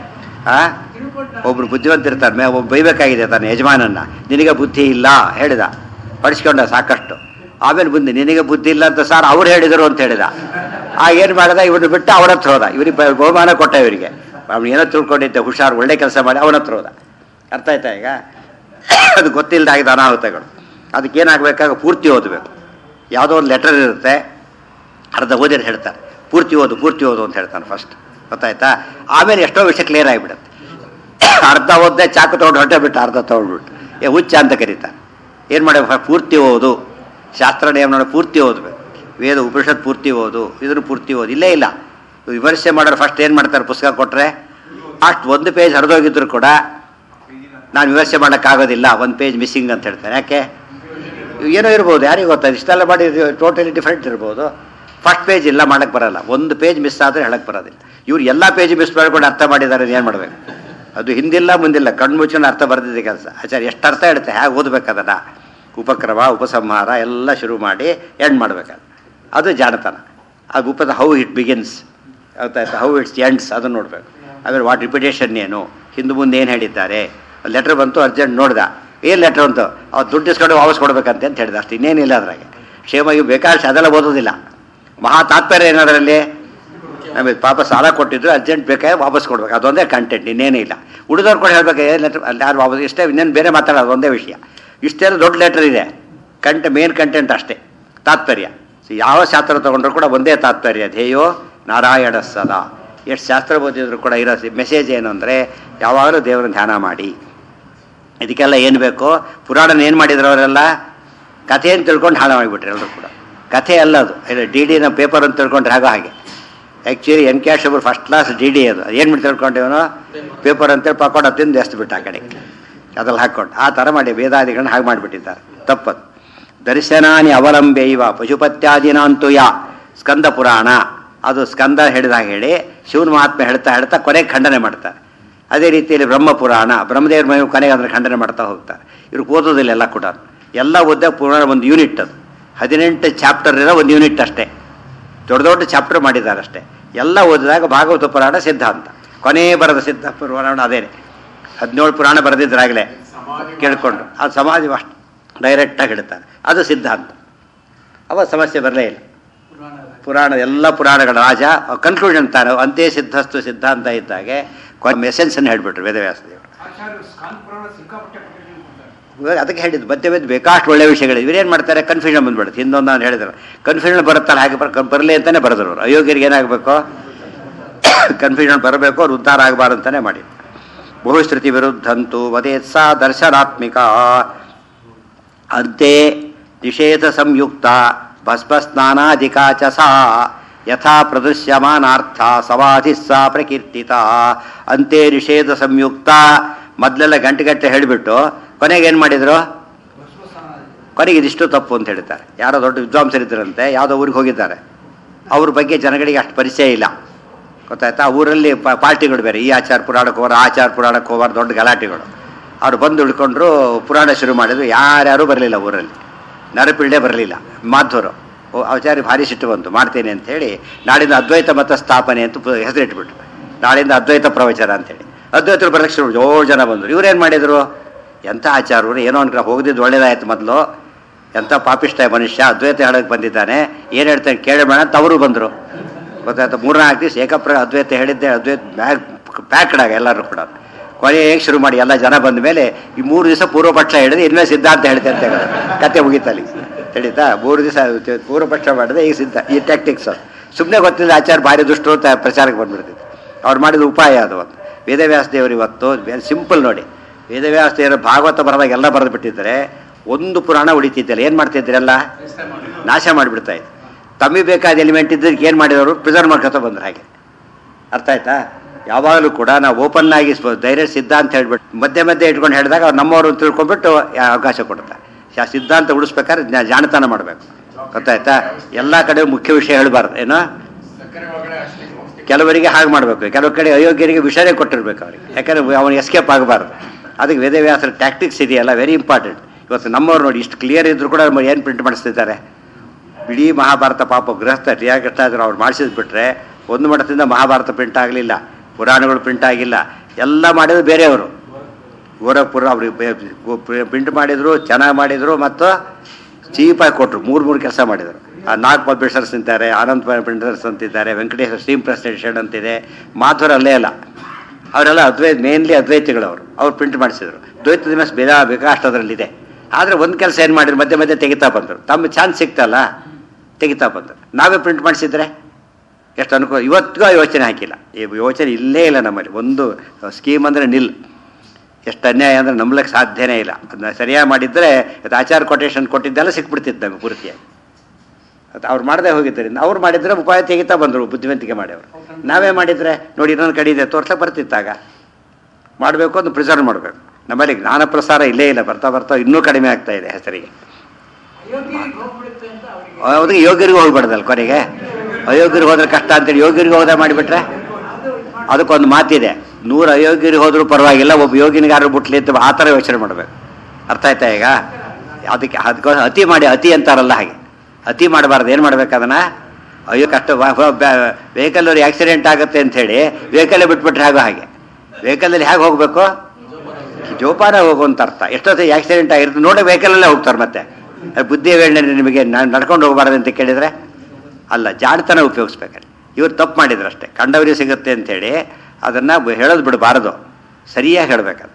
ಆ ಒಬ್ರು ಬುದ್ಧಿವಂತ ಇರ್ತಾರೆ ಮೇ ಒಬ್ಬ ಬೈಬೇಕಾಗಿದೆ ತನ್ನ ಯಜಮಾನನ್ನ ನಿನಗೆ ಬುದ್ಧಿ ಇಲ್ಲ ಹೇಳಿದ ಪಡಿಸ್ಕೊಂಡ ಸಾಕಷ್ಟು ಆಮೇಲೆ ಬಂದು ನಿನಗೆ ಬುದ್ಧಿ ಇಲ್ಲ ಅಂತ ಸರ್ ಅವ್ರು ಹೇಳಿದರು ಅಂತ ಹೇಳಿದ ಆ ಏನು ಮಾಡ್ದ ಇವನು ಬಿಟ್ಟು ಅವ್ರ ಹತ್ರ ಹೋದ ಇವರಿಗೆ ಬ- ಬಹುಮಾನ ಕೊಟ್ಟ ಇವರಿಗೆ ಅವ್ನು ಏನೋ ತಿಳ್ಕೊಂಡಿದ್ದೆ ಹುಷಾರು ಒಳ್ಳೆ ಕೆಲಸ ಮಾಡಿ ಅವನ ಹತ್ರ ಹೋದ ಅರ್ಥ ಆಯ್ತಾ ಈಗ ಅದು ಗೊತ್ತಿಲ್ಲದಾಗಿದ್ದ ಅನಾಹುತಗಳು ಅದಕ್ಕೆ ಏನಾಗಬೇಕಾಗ ಪೂರ್ತಿ ಓದಬೇಕು ಯಾವುದೋ ಒಂದು ಲೆಟರ್ ಇರುತ್ತೆ ಅರ್ಧ ಓದಿರ್ ಹೇಳ್ತಾರೆ ಪೂರ್ತಿ ಓದು ಪೂರ್ತಿ ಓದು ಅಂತ ಹೇಳ್ತಾನೆ ಫಸ್ಟ್ ಗೊತ್ತಾಯ್ತಾ ಆಮೇಲೆ ಎಷ್ಟೋ ವಿಷಯ ಕ್ಲಿಯರ್ ಆಗಿಬಿಡುತ್ತೆ ಅರ್ಧ ಓದ್ದೆ ಚಾಕು ತೊಗೊಂಡು ಹೊಟ್ಟೆ ಬಿಟ್ಟು ಅರ್ಧ ತೊಗೊಂಡ್ಬಿಟ್ಟು ಏ ಹುಚ್ಚ ಅಂತ ಕರೀತಾರೆ ಏನು ಮಾಡಬೇಕು ಪೂರ್ತಿ ಓದು ಶಾಸ್ತ್ರ ನಿಯಮ ನೋಡಿ ಪೂರ್ತಿ ಓದಬೇಕು ವೇದ ಉಪನಿಷತ್ ಪೂರ್ತಿ ಓದು ಇದನ್ನು ಪೂರ್ತಿ ಓದು ಇಲ್ಲೇ ಇಲ್ಲ ವಿಮರ್ಶೆ ಮಾಡೋರು ಫಸ್ಟ್ ಏನು ಮಾಡ್ತಾರೆ ಪುಸ್ತಕ ಕೊಟ್ಟರೆ ಅಷ್ಟು ಒಂದು ಪೇಜ್ ಹರಿದೋಗಿದ್ರು ಕೂಡ ನಾನು ವಿಮರ್ಶೆ ಮಾಡೋಕ್ಕಾಗೋದಿಲ್ಲ ಒಂದು ಪೇಜ್ ಮಿಸ್ಸಿಂಗ್ ಅಂತ ಹೇಳ್ತಾರೆ ಯಾಕೆ ಏನೋ ಇರ್ಬೋದು ಯಾರಿಗೆ ಗೊತ್ತಾ ಇಷ್ಟೆಲ್ಲ ಮಾಡಿ ಟೋಟಲಿ ಡಿಫ್ರೆಂಟ್ ಇರ್ಬೋದು ಫಸ್ಟ್ ಪೇಜ್ ಇಲ್ಲ ಮಾಡಕ್ಕೆ ಬರಲ್ಲ ಒಂದು ಪೇಜ್ ಮಿಸ್ ಆದರೆ ಹೇಳಕ್ಕೆ ಬರೋದಿಲ್ಲ ಇವ್ರು ಎಲ್ಲ ಪೇಜ್ ಮಿಸ್ ಮಾಡ್ಕೊಂಡು ಅರ್ಥ ಮಾಡಿದ್ದಾರೆ ಏನು ಮಾಡಬೇಕು ಅದು ಹಿಂದಿಲ್ಲ ಮುಂದಿಲ್ಲ ಕಣ್ಣು ಮುಚ್ಕೊಂಡು ಅರ್ಥ ಬರ್ದಿದೆ ಕೆಲಸ ಆಚಾರ್ಯ ಎಷ್ಟು ಅರ್ಥ ಇಡುತ್ತೆ ಹೇಗೆ ಓದ್ಬೇಕು ಅದನ್ನು ಉಪಕ್ರಮ ಉಪಸಂಹಾರ ಎಲ್ಲ ಶುರು ಮಾಡಿ ಎಂಡ್ ಮಾಡ್ಬೇಕದು ಅದು ಜಾಣತನ ಅದು ಉಪದ ಹೌ ಇಟ್ ಬಿಗಿನ್ಸ್ ಗೊತ್ತಾಯ್ತಾ ಹೌ ಇಟ್ಸ್ ಎಂಡ್ಸ್ ಅದನ್ನು ನೋಡಬೇಕು ಆಮೇಲೆ ವಾಟ್ ರಿಪಿಟೇಷನ್ ಏನು ಹಿಂದೆ ಮುಂದೆ ಏನು ಹೇಳಿದ್ದಾರೆ ಲೆಟ್ರ್ ಬಂತು ಅರ್ಜೆಂಟ್ ನೋಡ್ದ ಏನು ಲೆಟ್ರ್ ಬಂತು ಅವ್ರು ದುಡ್ಡು ಇಸ್ಕೊಂಡು ವಾಪಸ್ ಕೊಡ್ಬೇಕಂತೆ ಅಂತ ಹೇಳಿದ ಅಷ್ಟು ಇನ್ನೇನಿಲ್ಲ ಅದ್ರಾಗೆ ಕ್ಷೇಮ ಇವು ಬೇಕಾದಷ್ಟು ಅದೆಲ್ಲ ಓದೋದಿಲ್ಲ ಮಹಾ ತಾತ್ಪರ್ಯ ಏನದರಲ್ಲಿ ನಮಗೆ ಪಾಪ ಸಾಲ ಕೊಟ್ಟಿದ್ರು ಅರ್ಜೆಂಟ್ ಬೇಕಾದ್ರೆ ವಾಪಸ್ ಕೊಡ್ಬೇಕು ಅದೊಂದೇ ಕಂಟೆಂಟ್ ಇನ್ನೇನೇ ಇಲ್ಲ ಉಳಿದವ್ರು ಕೂಡ ಹೇಳ್ಬೇಕು ಏನು ಲೆಟ್ರ್ ಅಲ್ಲಿ ಯಾರು ವಾಪಸ್ ಇಷ್ಟೇ ಇನ್ನೇನು ಬೇರೆ ಮಾತಾಡೋದು ಒಂದೇ ವಿಷಯ ಇಷ್ಟೆಲ್ಲ ದೊಡ್ಡ ಲೆಟ್ರ್ ಇದೆ ಕಂಟ ಮೇನ್ ಕಂಟೆಂಟ್ ಅಷ್ಟೇ ತಾತ್ಪರ್ಯ ಸೊ ಯಾವ ಶಾಸ್ತ್ರ ತಗೊಂಡ್ರು ಕೂಡ ಒಂದೇ ತಾತ್ಪರ್ಯ ಧ್ಯೇಯೋ ನಾರಾಯಣ ಸದಾ ಎಷ್ಟು ಶಾಸ್ತ್ರ ಓದಿದ್ರು ಕೂಡ ಇರೋ ಮೆಸೇಜ್ ಏನು ಅಂದರೆ ಯಾವಾಗಲೂ ದೇವರನ್ನ ಧ್ಯಾನ ಮಾಡಿ ಇದಕ್ಕೆಲ್ಲ ಏನು ಬೇಕು ಪುರಾಣನ ಏನು ಮಾಡಿದ್ರು ಅವರೆಲ್ಲ ಕಥೆಯನ್ನು ತಿಳ್ಕೊಂಡು ಹಾಳು ಮಾಡಿಬಿಟ್ರು ಎಲ್ಲರೂ ಕೂಡ ಕಥೆ ಅಲ್ಲ ಅದು ಇಲ್ಲ ಡಿ ಡಿನ ಪೇಪರ್ ಅಂತ ತಿಳ್ಕೊಂಡ್ರೆ ಹಾಗೋ ಹಾಗೆ ಆ್ಯಕ್ಚುಲಿ ಎನ್ ಕ್ಯಾಶ್ ಒಬ್ಬರು ಫಸ್ಟ್ ಕ್ಲಾಸ್ ಡಿ ಡಿ ಅದು ಏನು ಮಾಡಿ ತಿಳ್ಕೊಂಡೇವನು ಪೇಪರ್ ಅಂತೇಳಿ ಪಕೋಡ ತಿಂದು ಎಷ್ಟು ಬಿಟ್ಟು ಆ ಕಡೆ ಅದ್ರಲ್ಲಿ ಹಾಕ್ಕೊಂಡು ಆ ಥರ ಮಾಡಿ ವೇದಾದಿಗಳನ್ನ ಹಾಗೆ ಮಾಡಿಬಿಟ್ಟಿದ್ದಾರೆ ತಪ್ಪದು ದರ್ಶನಾನಿ ಅವಲಂಬೆ ಇವ ಪಶುಪತ್ಯಾದಿನಾಂತು ಯಾ ಸ್ಕಂದ ಪುರಾಣ ಅದು ಸ್ಕಂದ ಹೇಳಿದಾಗ ಹೇಳಿ ಶಿವನ ಮಹಾತ್ಮೆ ಹೇಳ್ತಾ ಹೇಳ್ತಾ ಕೊನೆಗೆ ಖಂಡನೆ ಮಾಡ್ತಾರೆ ಅದೇ ರೀತಿಯಲ್ಲಿ ಬ್ರಹ್ಮ ಪುರಾಣ ಬ್ರಹ್ಮದೇವ್ರ ಮೈ ಕೊನೆಗೆ ಅದನ್ನು ಖಂಡನೆ ಮಾಡ್ತಾ ಹೋಗ್ತಾರೆ ಇವ್ರಿಗೆ ಓದೋದಿಲ್ಲ ಎಲ್ಲ ಕೂಡ ಎಲ್ಲ ಓದ್ದಾಗ ಪುರಾಣ ಒಂದು ಯೂನಿಟ್ ಅದು ಹದಿನೆಂಟು ಚಾಪ್ಟರ್ ಇರೋ ಒಂದು ಯೂನಿಟ್ ಅಷ್ಟೇ ದೊಡ್ಡ ದೊಡ್ಡ ಚಾಪ್ಟರ್ ಮಾಡಿದ್ದಾರೆ ಅಷ್ಟೇ ಎಲ್ಲ ಓದಿದಾಗ ಭಾಗವತ ಪುರಾಣ ಸಿದ್ಧಾಂತ ಕೊನೆ ಬರದ ಸಿದ್ಧ ಪುರಾಣ ಅದೇನೆ ಹದಿನೇಳು ಪುರಾಣ ಬರೆದಿದ್ದರಾಗಲೇ ಕೇಳ್ಕೊಂಡು ಅದು ಸಮಾಧಿ ಅಷ್ಟು ಡೈರೆಕ್ಟಾಗಿ ಹೇಳ್ತಾರೆ ಅದು ಸಿದ್ಧಾಂತ ಅವ ಸಮಸ್ಯೆ ಬರಲೇ ಇಲ್ಲ ಪುರಾಣ ಎಲ್ಲ ಪುರಾಣಗಳ ರಾಜ ಕನ್ಕ್ಲೂಷನ್ ತಾನು ಅಂತೆ ಸಿದ್ಧಸ್ತು ಸಿದ್ಧಾಂತ ಇದ್ದಾಗೆ ಮೆಸೆನ್ಸನ್ನು ಹೇಳ್ಬಿಟ್ರು ವೇದವ್ಯಾಸದೇವರು ಆಚಾರ್ಯರು ಸ್ಕಾನ್ ಪುರಾಣ ಸಿಕ್ಕಾಪಟ್ಟೆ ಕೊಟ್ಟಿದ್ದೀನಿ ಕೊಡ್ತಾರೆ. ಇವಾಗ ಅದಕ್ಕೆ ಹೇಳಿದ್ದು ಮಧ್ಯೆ ಮಧ್ಯೆ ಬೇಕಾಷ್ಟು ಒಳ್ಳೆ ವಿಷಯಗಳು ಇವ್ರೇನು ಮಾಡ್ತಾರೆ ಕನ್ಫ್ಯೂಷನ್ ಬಂದ್ಬಿಡುತ್ತೆ ಹಿಂದೊಂದು ನಾನು ಹೇಳಿದ್ರು ಕನ್ಫ್ಯೂಷನ್ ಬರುತ್ತಲ್ಲ ಹಾಗೆ ಬರ್ ಬರಲಿ ಅಂತಲೇ ಬರೆದ್ರು ಅವರು ಅಯೋಗ್ಯರಿಗೆ ಏನಾಗಬೇಕು ಕನ್ಫ್ಯೂಷನ್ ಬರಬೇಕು ಅವ್ರು ಉದ್ಧಾರ ಆಗಬಾರ್ದು ಅಂತಲೇ ಮಾಡಿ ಬಹುಶ್ರುತಿ ವಿರುದ್ಧಂತು ವದೇತ್ಸಾ ದರ್ಶನಾತ್ಮಿಕ ಅಂತೆ ನಿಷೇಧ ಸಂಯುಕ್ತ ಭಸ್ಮಸ್ನಾನಾಧಿಕಾ ಚ ಸಾ ಯಥಾ ಪ್ರದೃಶ್ಯಮಾನಾರ್ಥ ಸಮಾಧಿ ಸಾ ಪ್ರಕೀರ್ತಿತ ಅಂತೆ ನಿಷೇಧ ಸಂಯುಕ್ತ ಮೊದಲೆಲ್ಲ ಗಂಟೆ ಗಂಟೆ ಹೇಳಿಬಿಟ್ಟು ಕೊನೆಗೆ ಏನು ಮಾಡಿದರು ಕೊನೆಗೆ ಇದಿಷ್ಟು ತಪ್ಪು ಅಂತ ಹೇಳ್ತಾರೆ ಯಾರೋ ದೊಡ್ಡ ವಿದ್ವಾಂಸರಿದ್ದರಂತೆ ಯಾವುದೋ ಊರಿಗೆ ಹೋಗಿದ್ದಾರೆ ಅವ್ರ ಬಗ್ಗೆ ಜನಗಳಿಗೆ ಅಷ್ಟು ಪರಿಚಯ ಇಲ್ಲ ಗೊತ್ತಾಯ್ತಾ ಆ ಊರಲ್ಲಿ ಪ- ಪಾರ್ಟಿಗಳು ಬೇರೆ ಈ ಆಚಾರ ಪುರಾಣಕ್ಕೆ ಹೋಗೋರು ಆಚಾರ ಪುರಾಣಕ್ಕೆ ಹೋಗೋರು ದೊಡ್ಡ ಗಲಾಟೆಗಳು ಅವ್ರು ಬಂದು ಉಳ್ಕೊಂಡ್ರು ಪುರಾಣ ಶುರು ಮಾಡಿದ್ರು ಯಾರ್ಯಾರೂ ಬರಲಿಲ್ಲ ಊರಲ್ಲಿ ನರಪಿಳ್ಳೆ ಬರಲಿಲ್ಲ ಮಾಧವರು ಓ ಆಚಾರ್ಯ ಭಾರಿ ಸಿಟ್ಟು ಬಂತು ಮಾಡ್ತೇನೆ ಅಂತೇಳಿ ನಾಳಿಂದ ಅದ್ವೈತ ಮತ ಸ್ಥಾಪನೆ ಅಂತ ಪು- ಹೆಸರಿಟ್ಬಿಟ್ರು ನಾಳಿಂದ ಅದ್ವೈತ ಪ್ರವಚನ ಅಂತೇಳಿ ಅದ್ವೈತರು ಬರಕ್ಕೆ ಶುರು ಏಳು ಜನ ಬಂದರು ಇವ್ರೇನು ಮಾಡಿದರು ಎಂಥ ಆಚಾರರು ಏನೋ ಅನ್ಕ ಹೋಗದಿದ್ದು ಒಳ್ಳೇದಾಯ್ತು ಮೊದಲು ಎಂಥ ಪಾಪಿಷ್ಟ ಮನುಷ್ಯ ಅದ್ವೈತ ಹೇಳಕ್ಕೆ ಬಂದಿದ್ದಾನೆ ಏನು ಹೇಳ್ತಾನೆ ಕೇಳಬೇಡ ಅಂತ ಅವರು ಬಂದರು ಗೊತ್ತಾಯ್ತು ಮೂರ್ನಾಲ್ಕು ದಿವಸ ಏಕಪ್ರ ಅದ್ವೈತ ಹೇಳಿದ್ದೆ ಅದ್ವೈತ ಬ್ಯಾಗ್ ಪ್ಯಾಕ್ಡ್ ಆಗ ಎಲ್ಲರೂ ಕೂಡ ಕೊನೆಗೆ ಶುರು ಮಾಡಿ ಎಲ್ಲ ಜನ ಬಂದ ಮೇಲೆ ಈ ಮೂರು ದಿವಸ ಪೂರ್ವಪಕ್ಷ ಹೇಳಿದೆ ಇನ್ಮೇಲೆ ಸಿದ್ಧಾಂತ ಹೇಳ್ತೆ ಅಂತ ಹೇಳಿದ್ರು ಕತೆ ಮುಗೀತಲ್ಲಿ ತಿಳಿತಾ ಮೂರು ದಿವಸ ಪೂರ್ವಪಕ್ಷ ಮಾಡಿದೆ ಈಗ ಸಿದ್ಧ ಈ ಟ್ಯಾಕ್ಟಿಕ್ಸ್ ಸುಮ್ಮನೆ ಗೊತ್ತಿಲ್ಲ ಆಚಾರ ಭಾರಿ ದುಷ್ಟರು ಅಂತ ಪ್ರಚಾರಕ್ಕೆ ಬಂದ್ಬಿಡ್ತಿತ್ತು ಅವ್ರು ಮಾಡಿದ ಉಪಾಯ ಅದು ಒಂದು ವೇದವ್ಯಾಸ ದೇವರು ಇವತ್ತು ಸಿಂಪಲ್ ನೋಡಿ ವೇದವ್ಯಾಸ ದೇವರು ಭಾಗವತ ಬರೆದಾಗ ಎಲ್ಲ ಬರೆದು ಬಿಟ್ಟಿದ್ದಾರೆ ಒಂದು ಪುರಾಣ ಉಳಿತಿದ್ದಿಲ್ಲ ಏನು ಮಾಡ್ತಿದ್ರಲ್ಲ ನಾಶ ಮಾಡಿಬಿಡ್ತಾ ಇತ್ತು ತಮಗೆ ಬೇಕಾದ ಎಲಿಮೆಂಟ್ ಇದ್ದಕ್ಕೆ ಏನು ಮಾಡಿದವರು ಪ್ರಿಸರ್ವ್ ಮಾಡ್ಕೊತ ಬಂದ್ರು ಹಾಗೆ ಅರ್ಥ ಆಯ್ತಾ ಯಾವಾಗಲೂ ಕೂಡ ನಾವು ಓಪನ್ ಆಗಿ ಸ್ವ- ಧೈರ್ಯ ಸಿದ್ಧಾಂತ ಹೇಳ್ಬಿಟ್ಟು ಮಧ್ಯೆ ಮಧ್ಯೆ ಇಟ್ಕೊಂಡು ಹೇಳಿದಾಗ ಅವ್ರು ನಮ್ಮವರು ಅಂತ ತಿಳ್ಕೊಂಡ್ಬಿಟ್ಟು ಯಾ- ಅವಕಾಶ ಕೊಡ್ತಾರೆ ಆ ಸಿದ್ಧಾಂತ ಉಳಿಸ್ಬೇಕಾದ್ರೆ ಜಾ- ಜಾಣತನ ಮಾಡಬೇಕು ಗೊತ್ತಾಯ್ತಾ ಎಲ್ಲ ಕಡೆ ಮುಖ್ಯ ವಿಷಯ ಹೇಳಬಾರ್ದು ಏನೋ ಕೆಲವರಿಗೆ ಹಾಗೆ ಮಾಡಬೇಕು ಕೆಲವು ಕಡೆ ಅಯೋಗ್ಯರಿಗೆ ವಿಷಯನೇ ಕೊಟ್ಟಿರ್ಬೇಕು ಅವರಿಗೆ ಯಾಕಂದ್ರೆ ಅವನು ಎಸ್ಕೇಪ್ ಆಗಬಾರ್ದು ಅದಕ್ಕೆ ವೇದವ್ಯಾಸರ ಟ್ಯಾಕ್ಟಿಕ್ಸ್ ಇದೆಯಲ್ಲ ವೆರಿ ಇಂಪಾರ್ಟೆಂಟ್ ಇವತ್ತು ನಮ್ಮವ್ರು ನೋಡಿ ಇಷ್ಟು ಕ್ಲಿಯರ್ ಇದ್ರು ಕೂಡ ಏನು ಪ್ರಿಂಟ್ ಮಾಡಿಸ್ತಿದ್ದಾರೆ ಇಡೀ ಮಹಾಭಾರತ ಪಾಪ ಗೃಹಸ್ಥ ಟಿಯಾಕೃಷ್ಣಾದ್ರು ಅವ್ರು ಮಾಡಿಸಿದ್ ಬಿಟ್ರೆ ಒಂದು ಮಠದಿಂದ ಮಹಾಭಾರತ ಪ್ರಿಂಟ್ ಆಗಲಿಲ್ಲ ಪುರಾಣಗಳು ಪ್ರಿಂಟ್ ಆಗಿಲ್ಲ ಎಲ್ಲ ಮಾಡಿದ್ರು ಬೇರೆಯವರು ಗೋರಖ್ಪುರ ಅವ್ರಿಗೆ ಪ್ರಿಂಟ್ ಮಾಡಿದ್ರು ಚೆನ್ನಾಗಿ ಮಾಡಿದ್ರು ಮತ್ತು ಚೀಪಾಗಿ ಕೊಟ್ಟರು ಮೂರು ಮೂರು ಕೆಲಸ ಮಾಡಿದರು ಆ ನಾಗ್ ಪಬ್ಲಿಷರ್ಸ್ ಅಂತಾರೆ ಆನಂದ್ ಪ್ರಿಂಟರ್ಸ್ ಅಂತಿದ್ದಾರೆ ವೆಂಕಟೇಶ್ವರ ಸ್ಟೀಮ್ ಪ್ರೆಸ್ಟೇಷನ್ ಅಂತಿದೆ ಮಾಧುರ ಅಲ್ಲೇ ಅಲ್ಲ ಅವರೆಲ್ಲ ಅದ್ವೈತ ಮೇನ್ಲಿ ಅದ್ವೈತಿಗಳು ಅವರು ಅವ್ರು ಪ್ರಿಂಟ್ ಮಾಡಿಸಿದ್ರು ದ್ವೈತದ ಮೇಲೆ ಬೇಗ ಬೇಕಾಷ್ಟು ಅದರಲ್ಲಿದೆ ಆದರೆ ಒಂದು ಕೆಲಸ ಏನು ಮಾಡಿದ್ರು ಮಧ್ಯೆ ಮಧ್ಯೆ ತೆಗಿತಾ ಬಂದರು ತಮ್ಮ ಚಾನ್ಸ್ ಸಿಕ್ತಲ್ಲ ತೆಗಿತಾ ಬಂದರು ನಾವೇ ಪ್ರಿಂಟ್ ಮಾಡಿಸಿದ್ರೆ ಎಷ್ಟು ಅನುಕೂಲ ಇವತ್ತಿಗೂ ಆ ಯೋಚನೆ ಹಾಕಿಲ್ಲ ಈ ಯೋಚನೆ ಇಲ್ಲೇ ಇಲ್ಲ ನಮ್ಮಲ್ಲಿ ಒಂದು ಸ್ಕೀಮ್ ಅಂದರೆ ನಿಲ್ ಎಷ್ಟು ಅನ್ಯಾಯ ಅಂದರೆ ನಂಬಲಿಕ್ಕೆ ಸಾಧ್ಯನೇ ಇಲ್ಲ ಅದನ್ನ ಸರಿಯಾಗಿ ಮಾಡಿದ್ದರೆ ಅದು ಆಚಾರ ಕೊಟೇಶನ್ ಕೊಟ್ಟಿದ್ದೆಲ್ಲ ಸಿಕ್ಬಿಡ್ತಿತ್ತು ನಮಗೆ ಪೂರ್ತಿಯಾಗಿ ಅದು ಅವ್ರು ಮಾಡದೆ ಹೋಗಿದ್ದರಿಂದ ಅವ್ರು ಮಾಡಿದ್ರೆ ಉಪಾಯ ತೆಗಿತಾ ಬಂದರು ಬುದ್ಧಿವಂತಿಕೆ ಮಾಡ್ಯವರು ನಾವೇ ಮಾಡಿದರೆ ನೋಡಿ ಇನ್ನೊಂದು ಕಡೆ ಇದೆ ತೋರ್ಸಕ್ಕೆ ಬರ್ತಿತ್ತಾಗ ಮಾಡಬೇಕು ಅದು ಪ್ರಿಸರ್ವ್ ಮಾಡಬೇಕು ನಮ್ಮಲ್ಲಿ ಜ್ಞಾನ ಪ್ರಸಾರ ಇಲ್ಲೇ ಇಲ್ಲ ಬರ್ತಾ ಬರ್ತಾ ಇನ್ನೂ ಕಡಿಮೆ ಆಗ್ತಾ ಇದೆ ಹೆಸರಿಗೆ ಅಯೋಗ್ಯರಿಗೆ ಹೋಗ್ಬಿಡುತ್ತೆ ಅಂತ ಅವರಿಗೆ ಅವ್ರಿಗೆ ಯೋಗ್ಯರಿಗೆ ಹೋಗ್ಬಾರ್ದಲ್ಲ ಕೊನೆಗೆ ಅಯೋಗ್ಯರಿಗೆ ಹೋದ್ರೆ ಕಷ್ಟ ಅಂತೇಳಿ ಯೋಗ್ಯರಿಗೆ ಹೋದ ಮಾಡಿಬಿಟ್ರೆ ಅದಕ್ಕೊಂದು ಮಾತಿದೆ ನೂರು ಅಯೋಗ್ಯರಿಗೆ ಹೋದ್ರೂ ಪರವಾಗಿಲ್ಲ ಒಬ್ಬ ಯೋಗಿನಿಗಾರು ಬಿಟ್ಲಿ ಅಂತ ಆ ಥರ ಯೋಚನೆ ಮಾಡಬೇಕು ಅರ್ಥ ಆಯ್ತಾ ಈಗ ಅದಕ್ಕೆ ಅದಕ್ಕೋಸ್ಕರ ಅತಿ ಮಾಡಿ ಅತಿ ಅಂತಾರಲ್ಲ ಹಾಗೆ ಅತಿ ಮಾಡಬಾರ್ದು ಏನು ಮಾಡ್ಬೇಕು ಅದನ್ನ ಅಯ್ಯೋ ಕಷ್ಟ ವೆಹಿಕಲ್ ಅವ್ರಿಗೆ ಆಕ್ಸಿಡೆಂಟ್ ಆಗುತ್ತೆ ಅಂತ ಹೇಳಿ ವೆಹಿಕಲ್ಲೇ ಬಿಟ್ಬಿಟ್ರೆ ಹಾಗೋ ಹಾಗೆ ವೆಹಿಕಲಲ್ಲಿ ಹೇಗೆ ಹೋಗಬೇಕು ಜೋಪಾನ ಹೋಗುವಂತ ಅರ್ಥ ಎಷ್ಟೊತ್ತು ಆಕ್ಸಿಡೆಂಟ್ ಆಗಿರುತ್ತೆ ನೋಡಿ ವೆಹಿಕಲಲ್ಲೇ ಹೋಗ್ತಾರೆ ಮತ್ತೆ ಅದು ಬುದ್ಧಿ ವೇಳೆ ನಿಮಗೆ ನಾನು ನಡ್ಕೊಂಡು ಹೋಗಬಾರ್ದು ಅಂತ ಕೇಳಿದರೆ ಅಲ್ಲ ಜಾಣತನ ಉಪಯೋಗಿಸ್ಬೇಕಲ್ಲಿ ಇವ್ರು ತಪ್ಪು ಮಾಡಿದ್ರು ಅಷ್ಟೇ ಕಂಡವರಿಗೆ ಸಿಗುತ್ತೆ ಅಂಥೇಳಿ ಅದನ್ನು ಹೇಳೋದು ಬಿಡಬಾರದು ಸರಿಯಾಗಿ ಹೇಳಬೇಕದು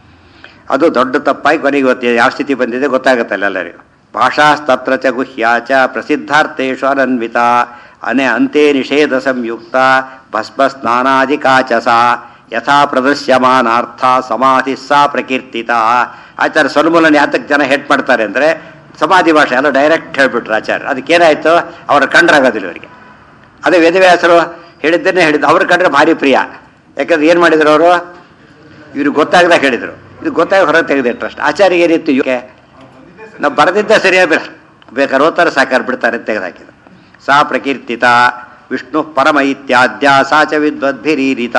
ಅದು ದೊಡ್ಡ ತಪ್ಪಾಗಿ ಕೊನೆಗೆ ಇವತ್ತು ಯಾವ ಸ್ಥಿತಿ ಬಂದಿದೆ ಗೊತ್ತಾಗುತ್ತಲ್ಲ ಎಲ್ಲರಿಗೂ ಭಾಷಾಸ್ತತ್ರ ಚ ಗುಹ್ಯಾಚ ಪ್ರಸಿದ್ಧಾರ್ಥೇಶು ಅನನ್ವಿತ ಅನೆ ಅಂತೆ ನಿಷೇಧ ಸಂಯುಕ್ತ ಭಸ್ಮ ಸ್ನಾನಾದಿಕಾಚಸ ಯಥಾ ಪ್ರದರ್ಶ್ಯಮಾನಾರ್ಥ ಸಮಾಧಿ ಸಾ ಪ್ರಕೀರ್ತಿತ ಆಚಾರ್ಯ ಸನ್ಮೂಲನ ಯಾತಕ್ಕೆ ಜನ ಹೆಟ್ ಮಾಡ್ತಾರೆ ಅಂದರೆ ಸಮಾಧಿ ಭಾಷೆ ಎಲ್ಲ ಡೈರೆಕ್ಟ್ ಹೇಳ್ಬಿಟ್ರು ಆಚಾರ್ಯ ಅದಕ್ಕೇನಾಯಿತು ಅವರ ಕಂಡ್ರಾಗೋದಿಲ್ಲ ಇವರಿಗೆ ಅದೇ ವೇದವ್ಯಾಸರು ಹೇಳಿದ್ದನ್ನೇ ಹೇಳಿದ್ದು ಅವ್ರ ಕಂಡ್ರೆ ಭಾರಿ ಪ್ರಿಯ ಯಾಕಂದ್ರೆ ಏನು ಮಾಡಿದ್ರು ಅವರು ಇವ್ರಿಗೆ ಗೊತ್ತಾಗದಾಗ ಹೇಳಿದರು ಇದು ಗೊತ್ತಾಗಿ ಹೊರಗೆ ತೆಗೆದಿಟ್ರು ಅಷ್ಟು ಆಚಾರ್ಯ ಏನಿತ್ತು ಇವಕ್ಕೆ ನಾವು ಬರೆದಿದ್ದ ಸರಿಯಾಗಿ ಬೇಡ ಬೇಕಾದ್ರೆ ಓದ್ತಾರೆ ಸಾಕಾರ ಬಿಡ್ತಾರೆ ಅಂತ ತೆಗೆದಾಕಿದ್ರು ಸಾ ಪ್ರಕೀರ್ತಿತ ವಿಷ್ಣು ಪರಮ ಇತ್ಯಾದ್ಯ ಸಾ ಚ ವಿದ್ವದ್ಭಿರೀರಿತ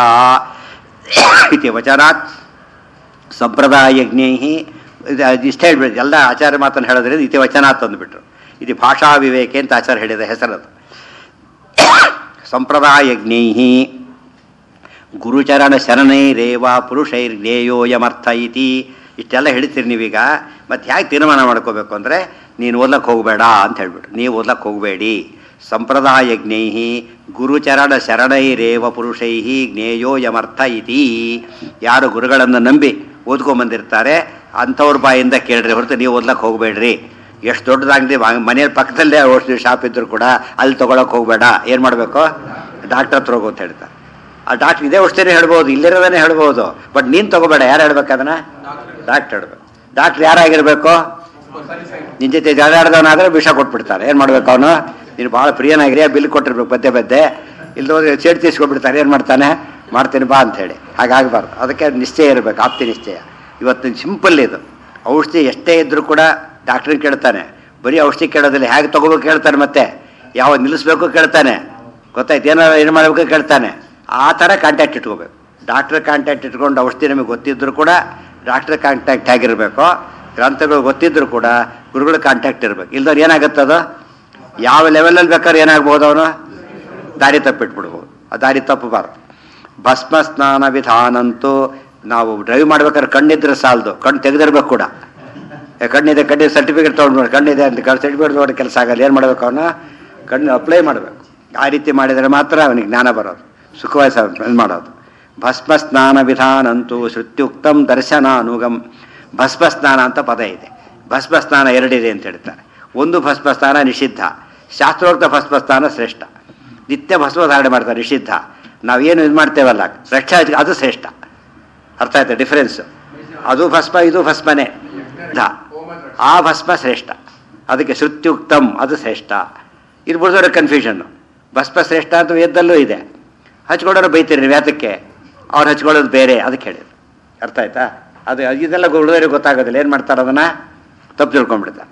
ಇತಿ ವಚನಾತ್ ಸಂಪ್ರದಾಯಜ್ಞೈ ಇಷ್ಟ ಹೇಳ್ಬಿಟ್ಟು ಎಲ್ಲ ಆಚಾರ್ಯ ಮಾತನ್ನು ಹೇಳೋದ್ರಿಂದ ಇತಿ ವಚನಾತ್ ಅಂದ್ಬಿಟ್ರು ಇದು ಭಾಷಾ ವಿವೇಕೆ ಅಂತ ಆಚಾರ್ಯ ಹೇಳಿದ ಹೆಸರದು ಸಂಪ್ರದಾಯಜ್ಞೈ ಗುರುಚರಣ ಶರಣೈರೇವ ಪುರುಷೈರ್ಜ್ಞೇಯೋಯಮರ್ಥ ಇತಿ ಇಷ್ಟೆಲ್ಲ ಹೇಳ್ತೀರಿ ನೀವೀಗ ಮತ್ತೆ ಹೇಗೆ ತೀರ್ಮಾನ ಮಾಡ್ಕೋಬೇಕು ಅಂದರೆ ನೀನು ಓದ್ಲಕ್ಕೆ ಹೋಗಬೇಡ ಅಂತ ಹೇಳ್ಬಿಟ್ರು ನೀವು ಓದ್ಲಕ್ಕೆ ಹೋಗಬೇಡಿ ಸಂಪ್ರದಾಯಜ್ಞೈ ಗುರುಚರಣ ಶರಣೈರೇವ ಪುರುಷೈ ಜ್ಞೇಯೋಯಮರ್ಥ ಇತಿ ಯಾರು ಗುರುಗಳನ್ನು ನಂಬಿ ಓದ್ಕೊಂಬಂದಿರ್ತಾರೆ ಅಂಥವ್ರ ಬಾಯಿಂದ ಕೇಳ್ರಿ ಹೊರತು ನೀವು ಓದ್ಲಕ್ಕೆ ಹೋಗಬೇಡ್ರಿ ಎಷ್ಟು ದೊಡ್ಡದಾಗಲಿ ಮನೆಯ ಪಕ್ಕದಲ್ಲೇ ಔಷಧಿ ಶಾಪ್ ಇದ್ದರೂ ಕೂಡ ಅಲ್ಲಿ ತೊಗೊಳಕ್ಕೆ ಹೋಗಬೇಡ ಏನು ಮಾಡಬೇಕು ಡಾಕ್ಟರ್ ಹತ್ರ ಹೋಗು ಅಂತ ಹೇಳ್ತಾರೆ ಆ ಡಾಕ್ಟರ್ ಇದೇ ಔಷಧಿನೇ ಹೇಳ್ಬೋದು ಇಲ್ಲಿರೋದನ್ನೇ ಹೇಳ್ಬೋದು ಬಟ್ ನೀನು ತಗೋಬೇಡ ಯಾರು ಹೇಳ್ಬೇಕು ಅದನ್ನ ಡಾಕ್ಟರ್ ಹೇಳ್ಬೇಕು ಡಾಕ್ಟರ್ ಯಾರಾಗಿರ್ಬೇಕು ನಿನ್ನ ಜೊತೆ ಜಗಾಡ್ದವನಾದ್ರೆ ವಿಷ ಕೊಟ್ಬಿಡ್ತಾರೆ ಏನು ಮಾಡ್ಬೇಕು ಅವನು ನೀನು ಭಾಳ ಪ್ರಿಯನಾಗಿರಿ ಬಿಲ್ ಕೊಟ್ಟಿರ್ಬೇಕು ಪದ್ದೆ ಪದ್ದೆ ಇಲ್ಲದೋದ್ರೆ ಚೇಡ್ ತೀಸ್ಕೊಬಿಡ್ತಾರೆ ಏನು ಮಾಡ್ತಾನೆ ಮಾಡ್ತೀನಿ ಬಾ ಅಂಥೇಳಿ ಹಾಗಾಗಬಾರ್ದು ಅದಕ್ಕೆ ನಿಶ್ಚಯ ಇರಬೇಕು ಆಪ್ತಿ ನಿಶ್ಚಯ ಇವತ್ತು ಸಿಂಪಲ್ ಇದು ಔಷಧಿ ಎಷ್ಟೇ ಇದ್ದರೂ ಕೂಡ ಡಾಕ್ಟ್ರನ್ನ ಕೇಳ್ತಾನೆ ಬರೀ ಔಷಧಿ ಕೇಳೋದಿಲ್ಲ ಹೇಗೆ ತೊಗೋಬೇಕು ಕೇಳ್ತಾನೆ ಮತ್ತೆ ಯಾವ ನಿಲ್ಲಿಸ್ಬೇಕು ಕೇಳ್ತಾನೆ ಗೊತ್ತಾಯ್ತು ಏನಾರು ಏನು ಮಾಡಬೇಕು ಕೇಳ್ತಾನೆ ಆ ಥರ ಕಾಂಟ್ಯಾಕ್ಟ್ ಇಟ್ಕೋಬೇಕು ಡಾಕ್ಟ್ರ್ ಕಾಂಟ್ಯಾಕ್ಟ್ ಇಟ್ಕೊಂಡು ಔಷಧಿ ನಮಗೆ ಗೊತ್ತಿದ್ದರೂ ಕೂಡ ಡಾಕ್ಟ್ರ್ ಕಾಂಟ್ಯಾಕ್ಟ್ ಆಗಿರಬೇಕು ಗ್ರಂಥಗಳು ಗೊತ್ತಿದ್ದರೂ ಕೂಡ ಗುರುಗಳ ಕಾಂಟ್ಯಾಕ್ಟ್ ಇರಬೇಕು ಇಲ್ದವ್ರು ಏನಾಗುತ್ತದು ಯಾವ ಲೆವೆಲಲ್ಲಿ ಬೇಕಾದ್ರೆ ಏನಾಗ್ಬೋದು ಅವನು ದಾರಿ ತಪ್ಪಿಟ್ಬಿಡ್ಬೋದು ಆ ದಾರಿ ತಪ್ಪಬಾರ್ದು ಭಸ್ಮ ಸ್ನಾನ ವಿಧಾನಂತೂ ನಾವು ಡ್ರೈವ್ ಮಾಡ್ಬೇಕಾದ್ರೆ ಕಣ್ಣಿದ್ರೆ ಸಾಲದು ಕಣ್ಣು ತೆಗೆದಿರ್ಬೇಕು ಕೂಡ ಏ, ಕಣ್ಣಿದೆ ಕಣ್ಣಿಗೆ ಸರ್ಟಿಫಿಕೇಟ್ ತೊಗೊಂಡು ಕಣ್ಣಿದೆ ಅಂತ ಸರ್ಟಿಫಿಕೇಟ್ ತೊಗೊಂಡು ಕೆಲಸ ಆಗಲ್ಲ ಏನು ಮಾಡಬೇಕು ಅವನು ಕಣ್ಣು ಅಪ್ಲೈ ಮಾಡಬೇಕು ಆ ರೀತಿ ಮಾಡಿದರೆ ಮಾತ್ರ ಅವನಿಗೆ ಜ್ಞಾನ ಬರೋದು ಸುಖವಾಗಿ ಸ ಇದು ಮಾಡೋದು ಭಸ್ಮ ಸ್ನಾನ ವಿಧಾನಂತೂ ಶ್ರುತ್ಯುಕ್ತಂ ದರ್ಶನಾನುಗಮ್ ಭಸ್ಮ ಸ್ನಾನ ಅಂತ ಪದ ಇದೆ ಭಸ್ಮ ಸ್ನಾನ ಎರಡಿದೆ ಅಂತ ಹೇಳ್ತಾರೆ ಒಂದು ಭಸ್ಮ ಸ್ನಾನ ನಿಷಿದ್ಧ ಶಾಸ್ತ್ರೋಕ್ತ ಭಸ್ಮ ಸ್ನಾನ ಶ್ರೇಷ್ಠ ನಿತ್ಯ ಭಸ್ಮ ಧಾರಣೆ ಮಾಡ್ತಾರೆ ನಿಷಿದ್ಧ ನಾವೇನು ಇದು ಮಾಡ್ತೇವಲ್ಲ ರಕ್ಷಾ ಅದು ಶ್ರೇಷ್ಠ ಅರ್ಥ ಆಯ್ತಾ ಡಿಫರೆನ್ಸ್ ಅದು ಭಸ್ಮ ಇದು ಭಸ್ಮನೇ ಧ. ಆ ಭಸ್ಮ ಶ್ರೇಷ್ಠ ಅದಕ್ಕೆ ಶ್ರುತ್ಯುಕ್ತಂ ಅದು ಶ್ರೇಷ್ಠ ಇದು ಬಿಡಿದವ್ರ ಕನ್ಫ್ಯೂಷನ್ನು ಭಸ್ಮ ಶ್ರೇಷ್ಠ ಅಂತ ವೇದಲ್ಲೂ ಇದೆ ಹಚ್ಕೊಂಡವ್ರು ಬೈತೀರಿ ನೀವು ಯಾತಕ್ಕೆ ಅವ್ರು ಹಚ್ಕೊಳ್ಳೋದು ಬೇರೆ ಅದಕ್ಕೆ ಹೇಳಿದ್ರು ಅರ್ಥ ಆಯ್ತಾ ಅದು ಇದೆಲ್ಲ ಹುಡುಗರಿಗೆ ಗೊತ್ತಾಗೋದಿಲ್ಲ ಏನು ಮಾಡ್ತಾರೆ ಅದನ್ನು ತಪ್ಪು ತಿಳ್ಕೊಂಡ್ಬಿಡ್ತಾರೆ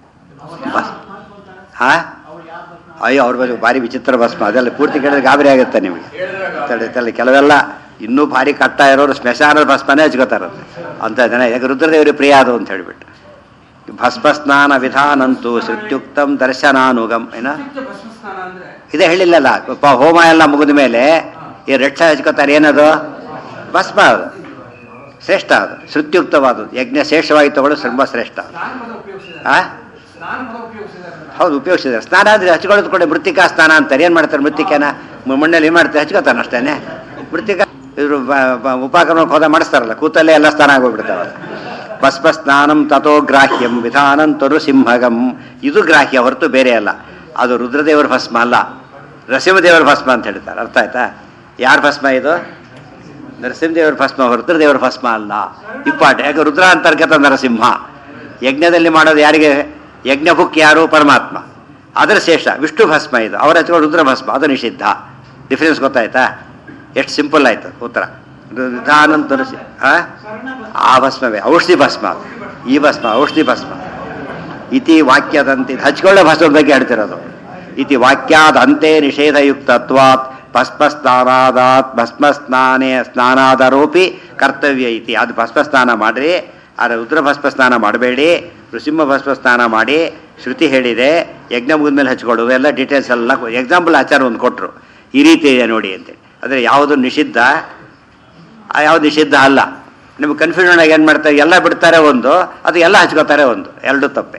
ಬಸ್ ಹಾಂ ಅಯ್ಯೋ ಅವ್ರ ಬಗ್ಗೆ ಭಾರಿ ವಿಚಿತ್ರ ಭಸ್ಮ ಅದೆಲ್ಲ ಪೂರ್ತಿ ಕೇಳಿದ್ರೆ ಗಾಬರಿ ಆಗುತ್ತೆ ನಿಮಗೆ ತಲೆ ತಲೆ ಕೆಲವೆಲ್ಲ ಇನ್ನೂ ಭಾರಿ ಕಟ್ಟ ಇರೋರು ಸ್ಮಶಾನದ ಭಸ್ಮನೇ ಹಚ್ಕೋತಾರೆ ಅಂತ ಜನ ಯಾಕೆ ರುದ್ರದೇವರಿಗೆ ಪ್ರಿಯ ಅದು ಅಂತ ಹೇಳಿಬಿಟ್ಟು ಭಸ್ಮ ಸ್ನಾನ ವಿಧಾನಂತೂ ಶ್ರುತ್ಯುಕ್ತಂ ದರ್ಶನಾನುಗಮ್ ಏನ ಶುದ್ಧ ಭಸ್ಮ ಸ್ನಾನ ಅಂದ್ರೆ ಇದೇ ಹೇಳಿಲ್ಲಲ್ಲ ಪ- ಹೋಮ ಎಲ್ಲ ಮುಗಿದ ಮೇಲೆ ಈ ರೆಡ್ ಚಾಯ್ ಹಚ್ಕೋತಾರೆ ಏನದು ಭಸ್ಮ ಅದು ಶ್ರೇಷ್ಠ ಅದು ಶ್ರುತ್ಯುಕ್ತವಾದದ್ದು ಯಜ್ಞ ಶೇಷವಾಗಿ ತಗೊಳ್ಳೋದು ತುಂಬ ಶ್ರೇಷ್ಠ ಸ್ನಾನ ಪದ ಉಪಯೋಗಿಸಿದ್ದಾರೆ ಆ ಸ್ನಾನ ಪದ ಉಪಯೋಗಿಸಿದ್ದಾರೆ ಹೌದು ಉಪಯೋಗಿಸಿದ್ದಾರೆ ಸ್ನಾನ ಅಂದರೆ ಹಚ್ಕೊಳ್ಳೋದು ಕೂಡ ಮೃತ್ತಿಕಾ ಸ್ನಾನ ಅಂತಾರೆ ಏನು ಮಾಡ್ತಾರೆ ಮೃತ್ತಿಕೆನ ಮ- ಮಣ್ಣಲ್ಲಿ ಏನು ಮಾಡ್ತಾರೆ ಹಚ್ಕೋತಾನೆ ಅಷ್ಟೇನೆ ಮೃತ್ತಿಕಾ ಇವರು ಉಪಕ್ರಮಕ್ಕೆ ಹೋದ ಮಾಡಿಸ್ತಾರಲ್ಲ ಕೂತಲ್ಲೇ ಎಲ್ಲ ಸ್ನಾನ ಆಗೋಗ್ಬಿಡ್ತಾವಲ್ಲ ಭಸ್ಮ ಸ್ನಾನಂ ತಥೋ ಗ್ರಾಹ್ಯಂ ವಿಧಾನಂ ತರು ಸಿಂಹಗಂ ಇದು ಗ್ರಾಹ್ಯ ಹೊರತು ಬೇರೆ ಅಲ್ಲ ಅದು ರುದ್ರದೇವರ ಭಸ್ಮ ಅಲ್ಲ ನರಸಿಂಹದೇವರ ಭಸ್ಮ ಅಂತ ಹೇಳ್ತಾರೆ ಅರ್ಥ ಆಯ್ತಾ ಯಾರ ಭಸ್ಮ ಇದು ನರಸಿಂಹದೇವರ ಭಸ್ಮ ಹೊರತು ದೇವರ ಭಸ್ಮ ಅಲ್ಲ ಇಪ್ಪಾಟ ಯಾಕೆ ರುದ್ರ ಅಂತರ್ಗತ ನರಸಿಂಹ ಯಜ್ಞದಲ್ಲಿ ಮಾಡೋದು ಯಾರಿಗೆ ಯಜ್ಞ ಬುಕ್ ಯಾರು ಪರಮಾತ್ಮ ಅದರ ಶೇಷ ವಿಷ್ಣು ಭಸ್ಮ ಇದು ಅವರ ಹಚ್ಕೊಂಡು ರುದ್ರ ಭಸ್ಮ ಅದು ನಿಷಿದ್ಧ ಡಿಫ್ರೆನ್ಸ್ ಗೊತ್ತಾಯ್ತಾ ಎಷ್ಟು ಸಿಂಪಲ್ ಆಯ್ತು ಉತ್ತರ ವಿಧಾನಂತ ನರಸಿ ಆ? ಆ ಭಸ್ಮವೇ ಔಷಧಿ ಭಸ್ಮ ಅದು. ಈ ಭಸ್ಮ ಔಷಧಿ ಭಸ್ಮ ಇತಿ ವಾಕ್ಯದಂತೆ ಇದು ಹಚ್ಕೊಳ್ಳೋ ಭಸ್ಮದ ಬಗ್ಗೆ ಹೇಳ್ತಿರೋದು ಇತಿ ವಾಕ್ಯಾದಂತೆ ನಿಷೇಧಯುಕ್ತತ್ವಾತ್ ಭಸ್ಮ ಸ್ನಾನಾದಾತ್ ಭಸ್ಮ ಸ್ನಾನೇ ಸ್ನಾನಾದರೋಪಿ ಕರ್ತವ್ಯ ಇತಿ ಅದು ಭಸ್ಮ ಸ್ನಾನ ಮಾಡ್ರಿ ಆದರೆ ರುದ್ರ ಭಸ್ಮ ಸ್ನಾನ ಮಾಡಬೇಡಿ ನೃಸಿಂಹ ಭಸ್ಮ ಸ್ನಾನ ಮಾಡಿ ಶ್ರುತಿ ಹೇಳಿದೆ ಯಜ್ಞ ಮುಗಿದ್ಮೇಲೆ ಹಚ್ಕೊಳ್ಳೋದು ಎಲ್ಲ ಡೀಟೇಲ್ಸ್ ಎಲ್ಲ ಎಕ್ಸಾಂಪಲ್ ಆಚಾರ ಒಂದು ಕೊಟ್ಟರು ಈ ರೀತಿ ಇದೆ ನೋಡಿ ಅಂತೇಳಿ ಅಂದರೆ ಯಾವುದು ನಿಷಿದ್ಧ ಆ ಯಾವ್ದು ನಿಷಿದ್ಧ ಅಲ್ಲ ನಿಮ್ಗೆ ಕನ್ಫ್ಯೂಷನ್ ಆಗಿ ಏನು ಮಾಡ್ತಾರೆ ಎಲ್ಲ ಬಿಡ್ತಾರೆ ಒಂದು ಅದು ಎಲ್ಲ ಹಚ್ಕೋತಾರೆ ಒಂದು ಎರಡು ತಪ್ಪೆ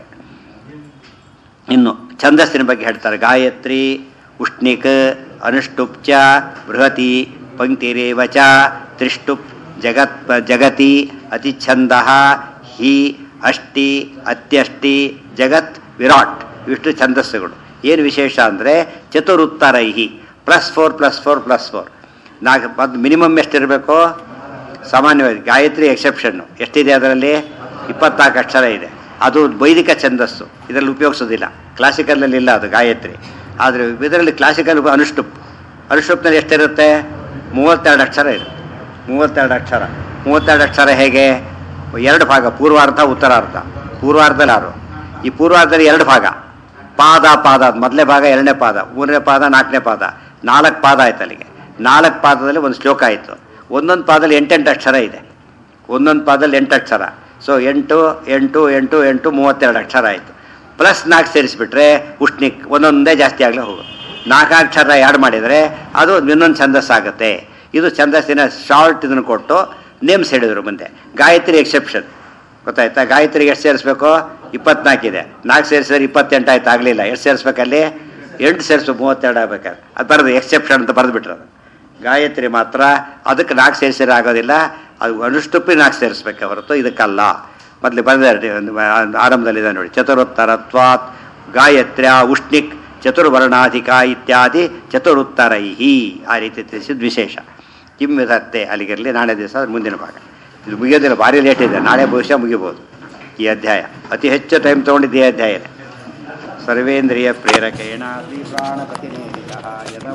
ಇನ್ನು ಛಂದಸ್ಸಿನ ಬಗ್ಗೆ ಹೇಳ್ತಾರೆ ಗಾಯತ್ರಿ ಉಷ್ಣಿಕ್ ಅನುಷ್ಟುಪ್ ಚ ಬೃಹತಿ ಪಂಕ್ತಿರೇವ ಚ ತ್ರಿಷ್ಟುಪ್ ಜಗತ್ ಜಗತಿ ಅತಿಚ್ಛಂದ ಹಿ ಅಷ್ಟಿ ಅತ್ಯಷ್ಟಿ ಜಗತ್ ವಿರಾಟ್ ಇಷ್ಟು ಛಂದಸ್ಸುಗಳು ಏನು ವಿಶೇಷ ಅಂದರೆ ಚತುರುತ್ತರೈಹಿ plus four plus four plus four ನಾಲ್ಕು ಅದು ಮಿನಿಮಮ್ ಎಷ್ಟಿರಬೇಕು ಸಾಮಾನ್ಯವಾಗಿ ಗಾಯತ್ರಿ ಎಕ್ಸೆಪ್ಷನ್ನು ಎಷ್ಟಿದೆ ಅದರಲ್ಲಿ ಇಪ್ಪತ್ನಾಲ್ಕು ಅಕ್ಷರ ಇದೆ ಅದು ವೈದಿಕ ಛಂದಸ್ಸು ಇದರಲ್ಲಿ ಉಪಯೋಗಿಸೋದಿಲ್ಲ ಕ್ಲಾಸಿಕಲಲ್ಲಿ ಇಲ್ಲ ಅದು ಗಾಯತ್ರಿ ಆದರೆ ಇದರಲ್ಲಿ ಕ್ಲಾಸಿಕಲ್ ಅನುಷ್ಟುಪ್ ಅನುಷ್ಟುಪ್ನಲ್ಲಿ ಎಷ್ಟಿರುತ್ತೆ ಮೂವತ್ತೆರಡು ಅಕ್ಷರ ಇದೆ ಮೂವತ್ತೆರಡು ಅಕ್ಷರ ಮೂವತ್ತೆರಡು ಅಕ್ಷರ ಹೇಗೆ ಎರಡು ಭಾಗ ಪೂರ್ವಾರ್ಧ ಉತ್ತರಾರ್ಧ ಪೂರ್ವಾರ್ಧದಲ್ಲಿ ಆರು ಈ ಪೂರ್ವಾರ್ಧದಲ್ಲಿ ಎರಡು ಭಾಗ ಪಾದ ಪಾದ ಅದು ಮೊದಲನೇ ಭಾಗ ಎರಡನೇ ಪಾದ ಮೂರನೇ ಪಾದ ನಾಲ್ಕನೇ ಪಾದ ನಾಲ್ಕು ಪಾದ ಆಯ್ತು ಅಲ್ಲಿಗೆ ನಾಲ್ಕು ಪಾದದಲ್ಲಿ ಒಂದು ಶ್ಲೋಕ ಆಯಿತು ಒಂದೊಂದು ಪಾದದಲ್ಲಿ ಎಂಟೆಂಟು ಅಕ್ಷರ ಇದೆ ಒಂದೊಂದು ಪಾದದಲ್ಲಿ ಎಂಟು ಅಕ್ಷರ ಸೊ ಎಂಟು ಎಂಟು ಎಂಟು ಎಂಟು ಮೂವತ್ತೆರಡು ಅಕ್ಷರ ಆಯಿತು ಪ್ಲಸ್ ನಾಲ್ಕು ಸೇರಿಸ್ಬಿಟ್ರೆ ಉಷ್ಣಿಕ್ ಒಂದೊಂದೇ ಜಾಸ್ತಿ ಆಗಲೇ ಹೋಗೋದು ನಾಲ್ಕು ಅಕ್ಷರ ಆ್ಯಡ್ ಮಾಡಿದರೆ ಅದು ಇನ್ನೊಂದು ಛಂದಸ್ಸಾಗುತ್ತೆ ಇದು ಛಂದಸ್ಸಿನ ಶಾರ್ಟ್ ಇದನ್ನು ಕೊಟ್ಟು ನೇಮ್ಸ್ ಹೇಳಿದರು ಮುಂದೆ ಗಾಯತ್ರಿ ಎಕ್ಸೆಪ್ಷನ್ ಗೊತ್ತಾಯ್ತಾ ಗಾಯತ್ರಿಗೆ ಎಷ್ಟು ಸೇರಿಸ್ಬೇಕು ಇಪ್ಪತ್ನಾಲ್ಕಿದೆ ನಾಲ್ಕು ಸೇರಿಸಿದ್ರೆ ಇಪ್ಪತ್ತೆಂಟು ಆಯ್ತು ಆಗಲಿಲ್ಲ ಎಷ್ಟು ಸೇರಿಸ್ಬೇಕಲ್ಲಿ ಎಂಟು ಸೇರಿಸ್ಬೇಕು ಮೂವತ್ತೆರಡು ಆಗ್ಬೇಕಾದ್ರೆ ಅದು ಬರೆದು ಎಕ್ಸೆಪ್ಷನ್ ಅಂತ ಬರೆದು ಅದು ಗಾಯತ್ರಿ ಮಾತ್ರ ಅದಕ್ಕೆ ನಾಲ್ಕು ಸೇರಿಸಿದ್ರೆ ಆಗೋದಿಲ್ಲ ಅದು ಅನುಷ್ಟುಪ್ಪಿ ನಾಲ್ಕು ಸೇರಿಸ್ಬೇಕು ಹೊರತು ಇದಕ್ಕಲ್ಲ ಮೊದಲು ಬಂದ ಆರಂಭದಲ್ಲಿದೆ ನೋಡಿ ಚತುರುತ್ತರತ್ವಾತ್ ಗಾಯತ್ರ್ಯ ಉಷ್ಣಿಕ್ ಚತುರ್ವರ್ಣಾಧಿಕ ಇತ್ಯಾದಿ ಚತುರುತ್ತರೈಹಿ ಆ ರೀತಿ ತಿಳಿಸಿದ ವಿಶೇಷ ಕಿಂ ವಿಧತ್ತೆ ಅಲ್ಲಿಗಿರಲಿ ನಾಳೆ ದಿವಸ ಮುಂದಿನ ಭಾಗ ಇದು ಮುಗಿಯೋದಿಲ್ಲ ಭಾರಿ ಲೇಟ್ ಇದೆ ನಾಳೆ ಬಹುಶಃ ಮುಗಿಬೋದು ಈ ಅಧ್ಯಾಯ ಅತಿ ಹೆಚ್ಚು ಟೈಮ್ ತೊಗೊಂಡಿದ್ದು ಈ ಅಧ್ಯಾಯನೇ ಸರ್ವೇಂದ್ರಿಯ ಪ್ರೇರಕೇಣ ಶ್ರೀ ಪ್ರಾಣಪತಿ ಯದ